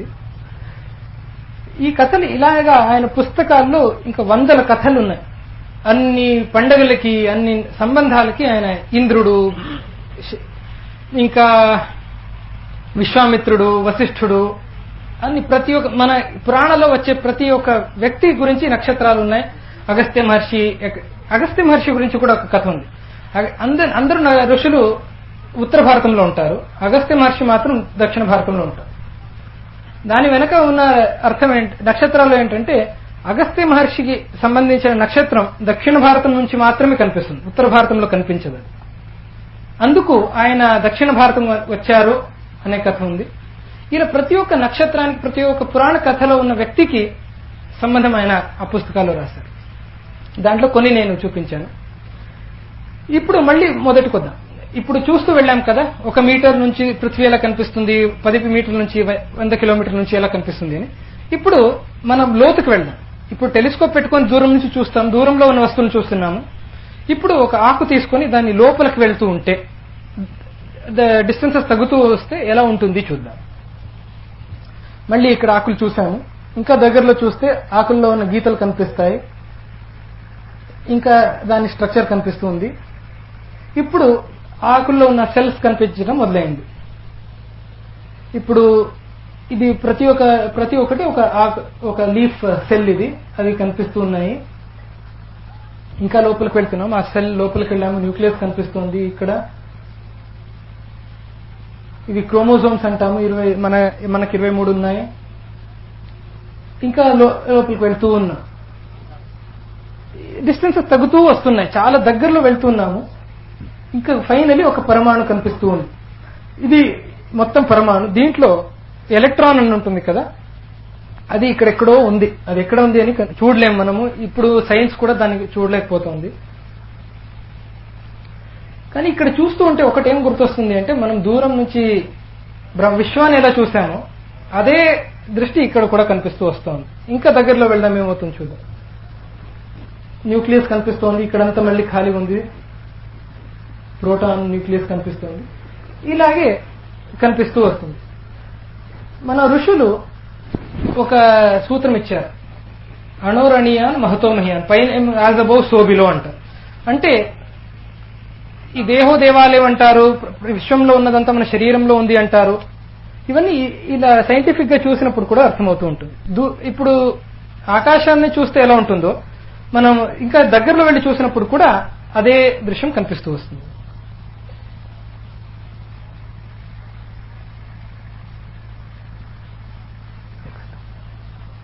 ఈ కథలు ఇలాగా ఆయన పుస్తకాల్లో ఇంకా వందల కథలు ఉన్నాయి అన్ని పండగలకి అన్ని సంబంధాలకి ఆయన ఇంద్రుడు శ- ఇంకా విశ్వామిత్రుడు వశిష్ఠుడు అన్ని ప్రతి ఒక్క మన పురాణంలో వచ్చే ప్రతి ఒక్క వ్యక్తి గురించి నక్షత్రాలు ఉన్నాయి అగస్త్య మహర్షి ఎక్- అగస్త్య మహర్షి గురించి కూడా ఒక కథ ఉంది అగ- అంద- అందరూ నా ఋషులు ఉత్తర భారతంలో ఉంటారు అగస్త్య మహర్షి మాత్రం దక్షిణ భారతంలో ఉంటారు దాని వెనక ఉన్న అర్థం ఏంటి నక్షత్రాలు ఏంటంటే అగస్త్య మహర్షికి సంబంధించిన నక్షత్రం దక్షిణ భారతం నుంచి మాత్రమే కనిపిస్తుంది ఉత్తర భారతంలో కనిపించదు అది. అందుకు ఆయన దక్షిణ భారతం వచ్చారు అనే కథ ఉంది ఇలా ప్రతి ఒక్క నక్షత్రానికి ప్రతి ఒక్క పురాణ కథలో ఉన్న వ్యక్తికి సంబంధం ఆయన ఆ పుస్తకాల్లో రాశారు దాంట్లో కొన్ని నేను చూపించాను ఇప్పుడు మళ్ళీ మొదటికి వద్దాం ఇప్పుడు చూస్తూ వెళ్ళాం కదా ఒక మీటర్ నుంచి పృథ్వీ ఎలా కనిపిస్తుంది పది మీటర్ల నుంచి వ- వంద కిలోమీటర్ల నుంచి ఎలా కనిపిస్తుంది అని ఇప్పుడు మనం లోతుకు వెళ్దాం ఇప్పుడు టెలిస్కోప్ పెట్టుకొని దూరం నుంచి చూస్తాం దూరంలో ఉన్న వస్తువులు చూస్తున్నాము ఇప్పుడు ఒక ఆకు తీసుకొని దాన్ని లోపలికి వెళ్తూ ఉంటే డిస్టెన్సెస్ తగ్గుతూ వస్తే ఎలా ఉంటుంది చూద్దాం మళ్ళీ ఇక్కడ ఆకులు చూసాము ఇంకా దగ్గరలో చూస్తే ఆకుల్లో ఉన్న గీతలు కనిపిస్తాయి ఇంకా దాని స్ట్రక్చర్ కనిపిస్తుంది ఇప్పుడు ఆకుల్లో ఉన్న సెల్స్ కనిపించడం మొదలైంది ఇప్పుడు ఇది ప్రతి ఒక్క ప్రతి ఒక్కటి ఒక ఆకు ఒక లీఫ్ సెల్ ఇది అవి కనిపిస్తూ ఉన్నాయి ఇంకా లోపలికి వెళ్తున్నాం ఆ సెల్ లోపలికి వెళ్ళాము న్యూక్లియస్ కనిపిస్తుంది ఇక్కడ ఇవి క్రోమోజోమ్స్ అంటాము ఇరవై మన మనకి ఇరవై మూడు ఉన్నాయి ఇంకా లో- లోపలికి వెళ్తూ ఉన్నాం డిస్టెన్సెస్ తగ్గుతూ వస్తున్నాయి చాలా దగ్గరలో వెళ్తున్నాము ఇంకా ఫైనలీ ఒక పరమాణు కనిపిస్తూ ఉంది ఇది మొత్తం పరమాణు దీంట్లో ఎలక్ట్రాన్ అని ఉంటుంది కదా అది ఇక్కడెక్కడో ఉంది అది ఎక్కడ ఉంది అని కన్- చూడలేం మనము ఇప్పుడు సైన్స్ కూడా దానికి చూడలేకపోతుంది కానీ ఇక్కడ చూస్తూ ఉంటే ఒకటేం గుర్తొస్తుంది అంటే మనం దూరం నుంచి బ్ర- విశ్వాన్ని ఎలా చూసామో అదే దృష్టి ఇక్కడ కూడా కనిపిస్తూ వస్తోంది ఇంకా దగ్గరలో వెళ్దాం ఏమవుతుంది చూద్దాం న్యూక్లియస్ కనిపిస్తోంది ఇక్కడంతా మళ్ళీ ఖాళీ ఉంది ప్రోటాన్ న్యూక్లియస్ కనిపిస్తుంది ఇలాగే కనిపిస్తూ వస్తుంది మన ఋషులు ఒక సూత్రం ఇచ్చారు అణోరణీయాన్ మహతోమహియాన్ పైన యాజ్ అబౌవ్ సోబిలో అంటారు అంటే ఈ దేహో దేవాలయం అంటారు ప్ర- విశ్వంలో ఉన్నదంతా మన శరీరంలో ఉంది అంటారు ఇవన్నీ ఇ- ఇలా సైంటిఫిక్ గా చూసినప్పుడు కూడా అర్థమవుతూ ఉంటుంది దూ- ఇప్పుడు ఆకాశాన్ని చూస్తే ఎలా ఉంటుందో మనం ఇంకా దగ్గరలో వెళ్ళి చూసినప్పుడు కూడా అదే దృశ్యం కనిపిస్తూ వస్తుంది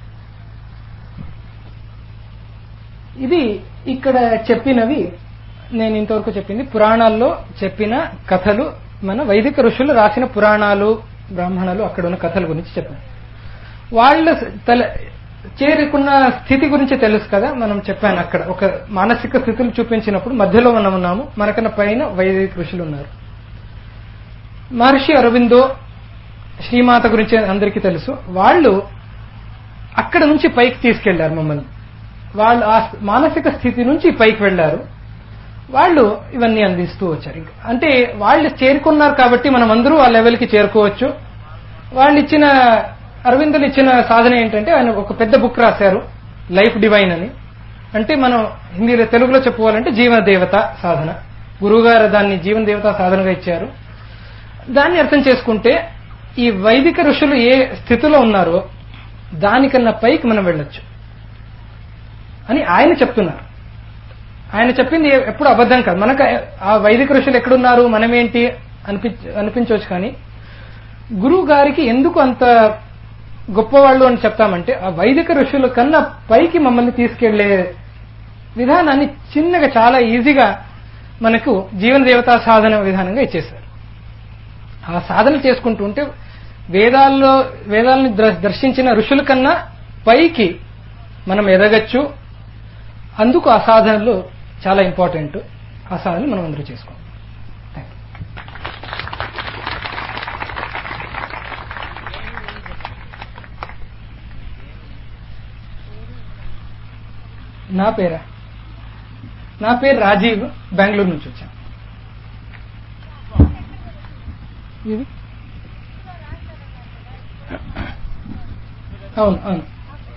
ఇది ఇక్కడ చెప్పినవి నేను ఇంతవరకు చెప్పింది పురాణాల్లో చెప్పిన కథలు మన వైదిక ఋషులు రాసిన పురాణాలు బ్రాహ్మణాలు అక్కడ ఉన్న కథల గురించి చెప్పాను వాళ్ళ తల చేరుకున్న స్థితి గురించి తెలుసు కదా మనం చెప్పాను అక్కడ ఒక మానసిక స్థితులు చూపించినప్పుడు మధ్యలో మనం ఉన్నాము మనకన్నా పైన వైదిక ఋషులు ఉన్నారు మహర్షి అరవిందో శ్రీమాత గురించి అందరికీ తెలుసు వాళ్ళు అక్కడ నుంచి పైకి తీసుకెళ్లారు మమ్మల్ని వాళ్ళు ఆ మానసిక స్థితి నుంచి పైకి వెళ్లారు వాళ్ళు ఇవన్నీ అందిస్తూ వచ్చారు ఇంకా అంటే వాళ్ళు చేరుకున్నారు కాబట్టి మనం అందరూ ఆ లెవెల్కి చేరుకోవచ్చు వాళ్ళు ఇచ్చిన అరవిందులు ఇచ్చిన సాధన ఏంటంటే ఆయన ఒక పెద్ద బుక్ రాశారు లైఫ్ డివైన్ అని అంటే మనం హిందీలో తెలుగులో చెప్పుకోవాలంటే జీవన దేవత సాధన గురువుగారు దాన్ని జీవన దేవత సాధనగా ఇచ్చారు దాన్ని అర్థం చేసుకుంటే ఈ వైదిక ఋషులు ఏ స్థితిలో ఉన్నారో దానికన్నా పైకి మనం వెళ్ళొచ్చు అని ఆయన చెప్తున్నారు ఆయన చెప్పింది ఎప్పుడు అబద్ధం కాదు మనకు ఆ వైదిక ఋషులు ఎక్కడున్నారు మనమేంటి అనిపి అనిపించవచ్చు కానీ గురువు గారికి ఎందుకు అంత గొప్పవాళ్ళు అని చెప్తామంటే ఆ వైదిక ఋషుల కన్నా పైకి మమ్మల్ని తీసుకెళ్లే విధానాన్ని చిన్నగా చాలా ఈజీగా మనకు జీవన దేవతా సాధన విధానంగా ఇచ్చేశారు ఆ సాధన చేసుకుంటూ ఉంటే వేదాల్లో వేదాలను దర్శించిన ఋషుల కన్నా పైకి మనం ఎదగచ్చు అందుకు ఆ సాధనలు చాలా ఇంపార్టెంట్ ఆ సాధన మనం అందరూ చేసుకోవాలి నా పేరా నా పేరు రాజీవ్ బెంగళూరు నుంచి వచ్చాను ఇది అవును అవును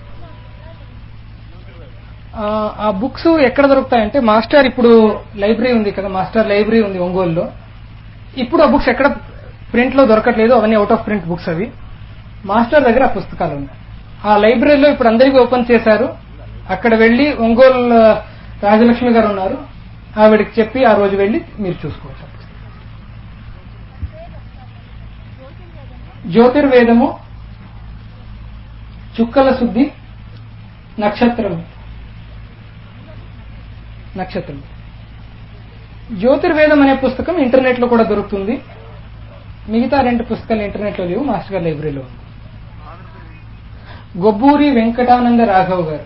ఆ బుక్స్ ఎక్కడ దొరుకుతాయంటే మాస్టర్ ఇప్పుడు లైబ్రరీ ఉంది కదా మాస్టర్ లైబ్రరీ ఉంది ఒంగోలులో ఇప్పుడు ఆ బుక్స్ ఎక్కడ ప్రింట్ లో దొరకట్లేదు అవన్నీ అవుట్ ఆఫ్ ప్రింట్ బుక్స్ అవి మాస్టర్ దగ్గర ఆ పుస్తకాలు ఉన్నాయి ఆ లైబ్రరీలో ఇప్పుడు అందరికీ ఓపెన్ చేశారు అక్కడ వెళ్లి ఒంగోలు రాజలక్ష్మి గారు ఉన్నారు ఆవిడకి చెప్పి ఆ రోజు వెళ్లి మీరు చూసుకోవచ్చు జ్యోతిర్వేదము చుక్కల శుద్ధి నక్షత్రము నక్షత్రం జ్యోతిర్వేదం అనే పుస్తకం ఇంటర్నెట్ లో కూడా దొరుకుతుంది మిగతా రెండు పుస్తకాలు ఇంటర్నెట్ లో లేవు మాస్టర్ గారి లైబ్రరీలో ఉంది గొబ్బూరి వెంకటానంద రాఘవ్ గారు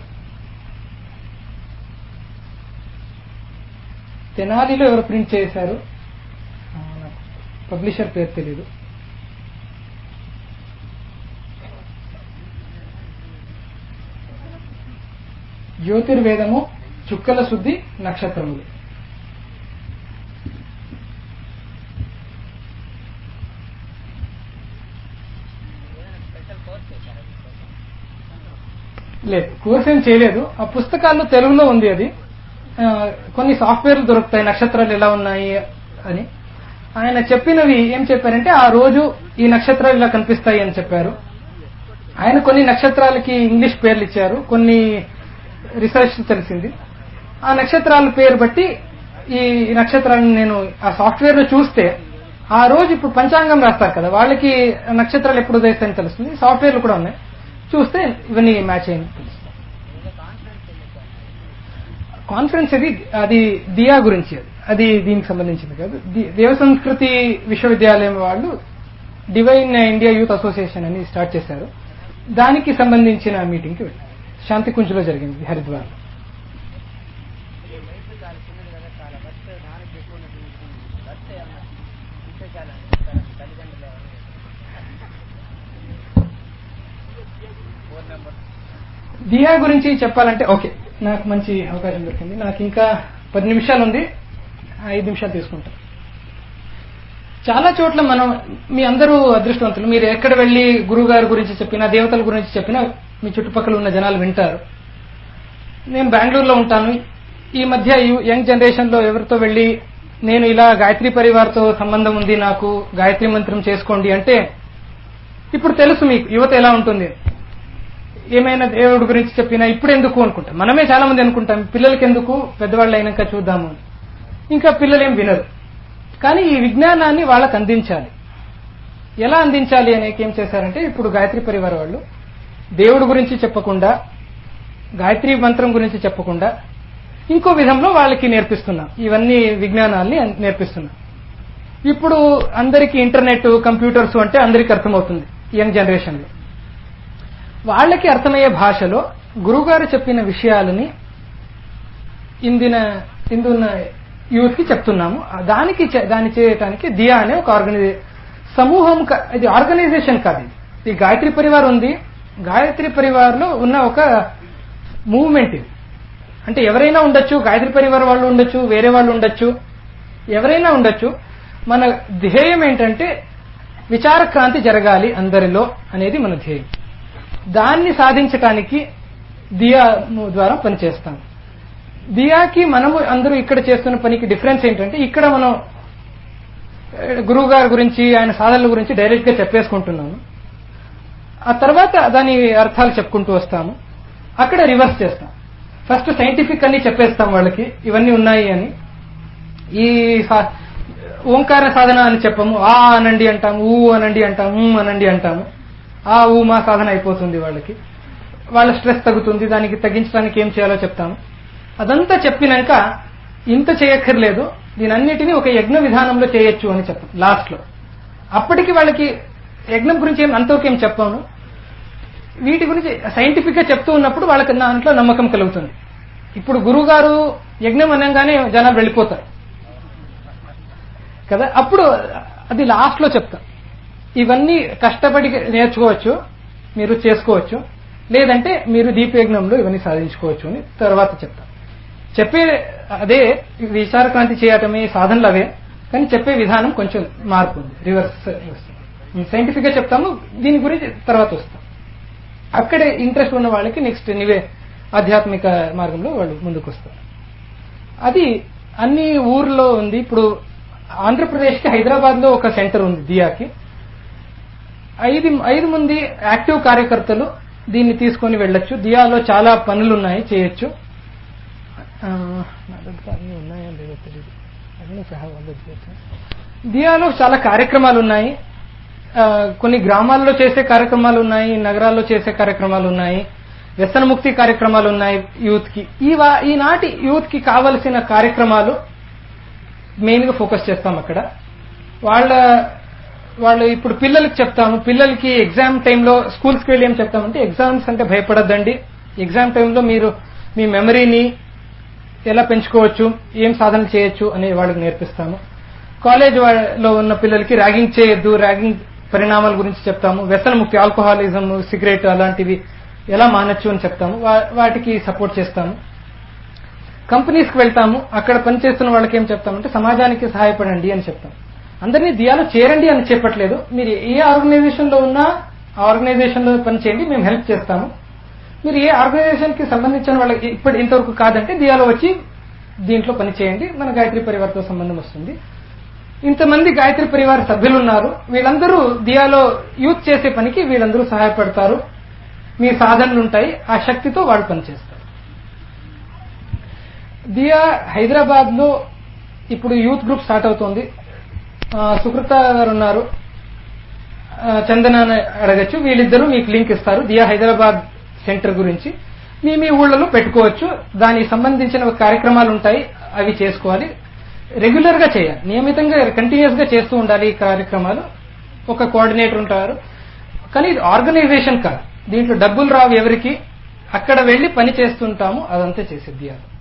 తెనాలిలో ఎవరు ప్రింట్ చేశారు పబ్లిషర్ పేరు తెలీదు జ్యోతిర్వేదము చుక్కల శుద్ధి నక్షత్రములు లేదు కోర్స్ ఏం చేయలేదు ఆ పుస్తకాల్లో తెలుగులో ఉంది అది కొన్ని సాఫ్ట్వేర్లు దొరుకుతాయి నక్షత్రాలు ఎలా ఉన్నాయి అని ఆయన చెప్పినవి ఏం చెప్పారంటే ఆ రోజు ఈ నక్షత్రాలు ఇలా కనిపిస్తాయి అని చెప్పారు ఆయన కొన్ని నక్షత్రాలకి ఇంగ్లీష్ పేర్లు ఇచ్చారు కొన్ని రీసెర్చ్ తెలిసింది ఆ నక్షత్రాల పేరు బట్టి ఈ నక్షత్రాలను నేను ఆ సాఫ్ట్వేర్ లో చూస్తే ఆ రోజు ఇప్పుడు పంచాంగం రాస్తారు కదా వాళ్ళకి నక్షత్రాలు ఎప్పుడు ఉదయిస్తాయని తెలుస్తుంది సాఫ్ట్వేర్లు కూడా ఉన్నాయి చూస్తే ఇవన్నీ మ్యాచ్ అయింది తెలుస్తుంది కాన్ఫరెన్స్ అది అది దియా గురించి అది అది దీనికి సంబంధించింది కాదు దేవ సంస్కృతి విశ్వవిద్యాలయం వాళ్ళు డివైన్ ఇండియా యూత్ అసోసియేషన్ అని స్టార్ట్ చేశారు దానికి సంబంధించిన మీటింగ్కి వెళ్ళారు శాంతి కుంజులో జరిగింది హరిద్వార్ దియా గురించి చెప్పాలంటే ఓకే నాకు మంచి అవకాశం దొరికింది నాకు ఇంకా పది నిమిషాలు ఉంది ఐదు నిమిషాలు తీసుకుంటాను చాలా చోట్ల మనం మీ అందరూ అదృష్టవంతులు మీరు ఎక్కడ వెళ్లి గురువు గారి గురించి చెప్పినా దేవతల గురించి చెప్పినా మీ చుట్టుపక్కల ఉన్న జనాలు వింటారు నేను బెంగళూరులో ఉంటాను ఈ మధ్య యంగ్ జనరేషన్ లో ఎవరితో వెళ్లి నేను ఇలా గాయత్రి పరివార్తో సంబంధం ఉంది నాకు గాయత్రి మంత్రం చేసుకోండి అంటే ఇప్పుడు తెలుసు మీకు యువత ఎలా ఉంటుంది ఏమైనా దేవుడి గురించి చెప్పినా ఇప్పుడు ఎందుకు అనుకుంటాం మనమే చాలా మంది అనుకుంటాం పిల్లలకి ఎందుకు పెద్దవాళ్ళు అయినాక చూద్దాము ఇంకా పిల్లలేం వినరు కానీ ఈ విజ్ఞానాన్ని వాళ్ళకి అందించాలి ఎలా అందించాలి అనేక ఏం చేశారంటే ఇప్పుడు గాయత్రి పరివార వాళ్ళు దేవుడి గురించి చెప్పకుండా గాయత్రి మంత్రం గురించి చెప్పకుండా ఇంకో విధంలో వాళ్ళకి నేర్పిస్తున్నాం ఇవన్నీ విజ్ఞానాల్ని నేర్పిస్తున్నాం ఇప్పుడు అందరికీ ఇంటర్నెట్ కంప్యూటర్స్ అంటే అందరికీ అర్థమవుతుంది యంగ్ జనరేషన్ లో వాళ్ళకి అర్థమయ్యే భాషలో గురుగారు చెప్పిన విషయాలని ఇందిన ఇందున్న యూత్ కి చెప్తున్నాము దానికి చే- దాన్ని చేయటానికి దియా అనే ఒక ఆర్గనైజే సమూహం కా- ఇది ఆర్గనైజేషన్ కాదు ఇది ఈ గాయత్రి పరివార్ ఉంది గాయత్రి పరివార్ లో ఉన్న ఒక మూవ్మెంట్ ఇది అంటే ఎవరైనా ఉండొచ్చు గాయత్రి పరివార్ వాళ్ళు ఉండొచ్చు వేరే వాళ్ళు ఉండొచ్చు ఎవరైనా ఉండొచ్చు మన ధ్యేయం ఏంటంటే విచార క్రాంతి జరగాలి అందరిలో అనేది మన ధ్యేయం దాన్ని సాధించటానికి దియా ద్వారా పనిచేస్తాం దియాకి మనము అందరూ ఇక్కడ చేస్తున్న పనికి డిఫరెన్స్ ఏంటంటే ఇక్కడ మనం గురువు గారి గురించి ఆయన సాధనల గురించి డైరెక్ట్ గా చెప్పేసుకుంటున్నాము ఆ తర్వాత దాని అర్థాలు చెప్పుకుంటూ వస్తాము అక్కడ రివర్స్ చేస్తాం ఫస్ట్ సైంటిఫిక్ అని చెప్పేస్తాం వాళ్ళకి ఇవన్నీ ఉన్నాయి అని ఈ సా- ఓంకార సాధన అని చెప్పము ఆ అనండి అంటాము ఊ అనండి అంటాము ఊ అనండి అంటాము ఆ ఊ మా సాధన అయిపోతుంది వాళ్ళకి వాళ్ళ స్ట్రెస్ తగ్గుతుంది దానికి తగ్గించడానికి ఏం చేయాలో చెప్తాము అదంతా చెప్పినాక ఇంత చేయక్కర్లేదు దీనన్నిటినీ ఒక యజ్ఞ విధానంలో చేయొచ్చు అని చెప్పాం లాస్ట్ లో అప్పటికి వాళ్ళకి యజ్ఞం గురించి ఏం అంతవరకు ఏం చెప్పాను వీటి గురించి సైంటిఫిక్ గా చెప్తూ ఉన్నప్పుడు వాళ్ళకి దాంట్లో నమ్మకం కలుగుతుంది ఇప్పుడు గురువు గారు యజ్ఞం అనగానే జనాలు వెళ్ళిపోతారు కదా అప్పుడు అది లాస్ట్ లో చెప్తా ఇవన్నీ కష్టపడి నేర్చుకోవచ్చు మీరు చేసుకోవచ్చు లేదంటే మీరు దీపయజ్ఞంలో ఇవన్నీ సాధించుకోవచ్చు అని తర్వాత చెప్తా చెప్పే అదే విచార క్రాంతి చేయటమే సాధనలు అవే కానీ చెప్పే విధానం కొంచెం మార్పు ఉంది రివర్స్ వస్తుంది సైంటిఫిక్ గా చెప్తాము దీని గురించి తర్వాత వస్తాం అక్కడే ఇంట్రెస్ట్ ఉన్న వాళ్ళకి నెక్స్ట్ నివే ఆధ్యాత్మిక మార్గంలో వాళ్ళు ముందుకు వస్తారు అది అన్ని ఊర్లో ఉంది ఇప్పుడు ఆంధ్రప్రదేశ్ కి హైదరాబాద్ లో ఒక సెంటర్ ఉంది దియాకి ఐదు ఐదు మంది యాక్టివ్ కార్యకర్తలు దీన్ని తీసుకొని వెళ్ళొచ్చు దియాలో చాలా పనులు ఉన్నాయి చేయొచ్చు ఆ, నా దగ్గర అన్నీ ఉన్నాయో లేదో తెలియదు I don't know if I have all the details. దియాలో చాలా కార్యక్రమాలు ఉన్నాయి ఆ, కొన్ని గ్రామాల్లో చేసే కార్యక్రమాలు ఉన్నాయి నగరాల్లో చేసే కార్యక్రమాలు ఉన్నాయి వ్యసనముక్తి కార్యక్రమాలు ఉన్నాయి యూత్ కి ఈ వా- ఈనాటి యూత్ కి కావలసిన కార్యక్రమాలు మెయిన్ గా ఫోకస్ చేస్తాం అక్కడ వాళ్ళ వాళ్ళు ఇప్పుడు పిల్లలకి చెప్తాము పిల్లలకి ఎగ్జామ్ టైంలో స్కూల్స్కి వెళ్ళి ఏం చెప్తామంటే ఎగ్జామ్స్ అంటే భయపడద్దండి ఎగ్జామ్ టైంలో మీరు మీ మెమరీని ఎలా పెంచుకోవచ్చు ఏం సాధన చేయొచ్చు అని వాళ్ళకి నేర్పిస్తాము కాలేజ్ లో ఉన్న పిల్లలకి ర్యాగింగ్ చేయొద్దు ర్యాగింగ్ పరిణామాల గురించి చెప్తాము వ్యసనముక్తి ఆల్కహాలిజం సిగరెట్ అలాంటివి ఎలా మానొచ్చు అని చెప్తాము వా- వాటికి సపోర్ట్ చేస్తాము కంపెనీస్ కి వెళ్తాము అక్కడ పనిచేస్తున్న వాళ్ళకి ఏం చెప్తామంటే సమాజానికి సహాయపడండి అని చెప్తాం అందరినీ దియాలో చేరండి అని చెప్పట్లేదు మీరు ఏ ఆర్గనైజేషన్ లో ఉన్నా ఆ ఆర్గనైజేషన్ లో పని చేయండి మేము హెల్ప్ చేస్తాము మీరు ఏ ఆర్గనైజేషన్ కి సంబంధించిన వాళ్ళకి ఇప్పుడు ఇంతవరకు కాదంటే దియాలో వచ్చి దీంట్లో పని చేయండి మన గాయత్రి పరివార్తో సంబంధం వస్తుంది ఇంతమంది గాయత్రి పరివార్ సభ్యులు ఉన్నారు వీళ్ళందరూ దియాలో యూత్ చేసే పనికి వీళ్ళందరూ సహాయపడతారు మీ సాధనలు ఉంటాయి ఆ శక్తితో వాళ్ళు పనిచేస్తారు దియా హైదరాబాద్ లో ఇప్పుడు యూత్ గ్రూప్ స్టార్ట్ అవుతోంది ఆ, సుకృత గారు ఉన్నారు ఆ, చందన అని అడగచ్చు వీళ్ళిద్దరూ మీకు లింక్ ఇస్తారు దియా హైదరాబాద్ సెంటర్ గురించి మీ మీ ఊళ్ళలో పెట్టుకోవచ్చు దానికి సంబంధించిన కార్యక్రమాలు ఉంటాయి అవి చేసుకోవాలి రెగ్యులర్ గా చేయాలి నియమితంగా కంటిన్యూస్ గా చేస్తూ ఉండాలి ఈ కార్యక్రమాలు ఒక కోఆర్డినేటర్ ఉంటారు కానీ ఇది ఆర్గనైజేషన్ కాదు దీంట్లో డబ్బులు రావు ఎవరికి అక్కడ వెళ్లి పని చేస్తుంటాము అదంతా చేసేది దియాలో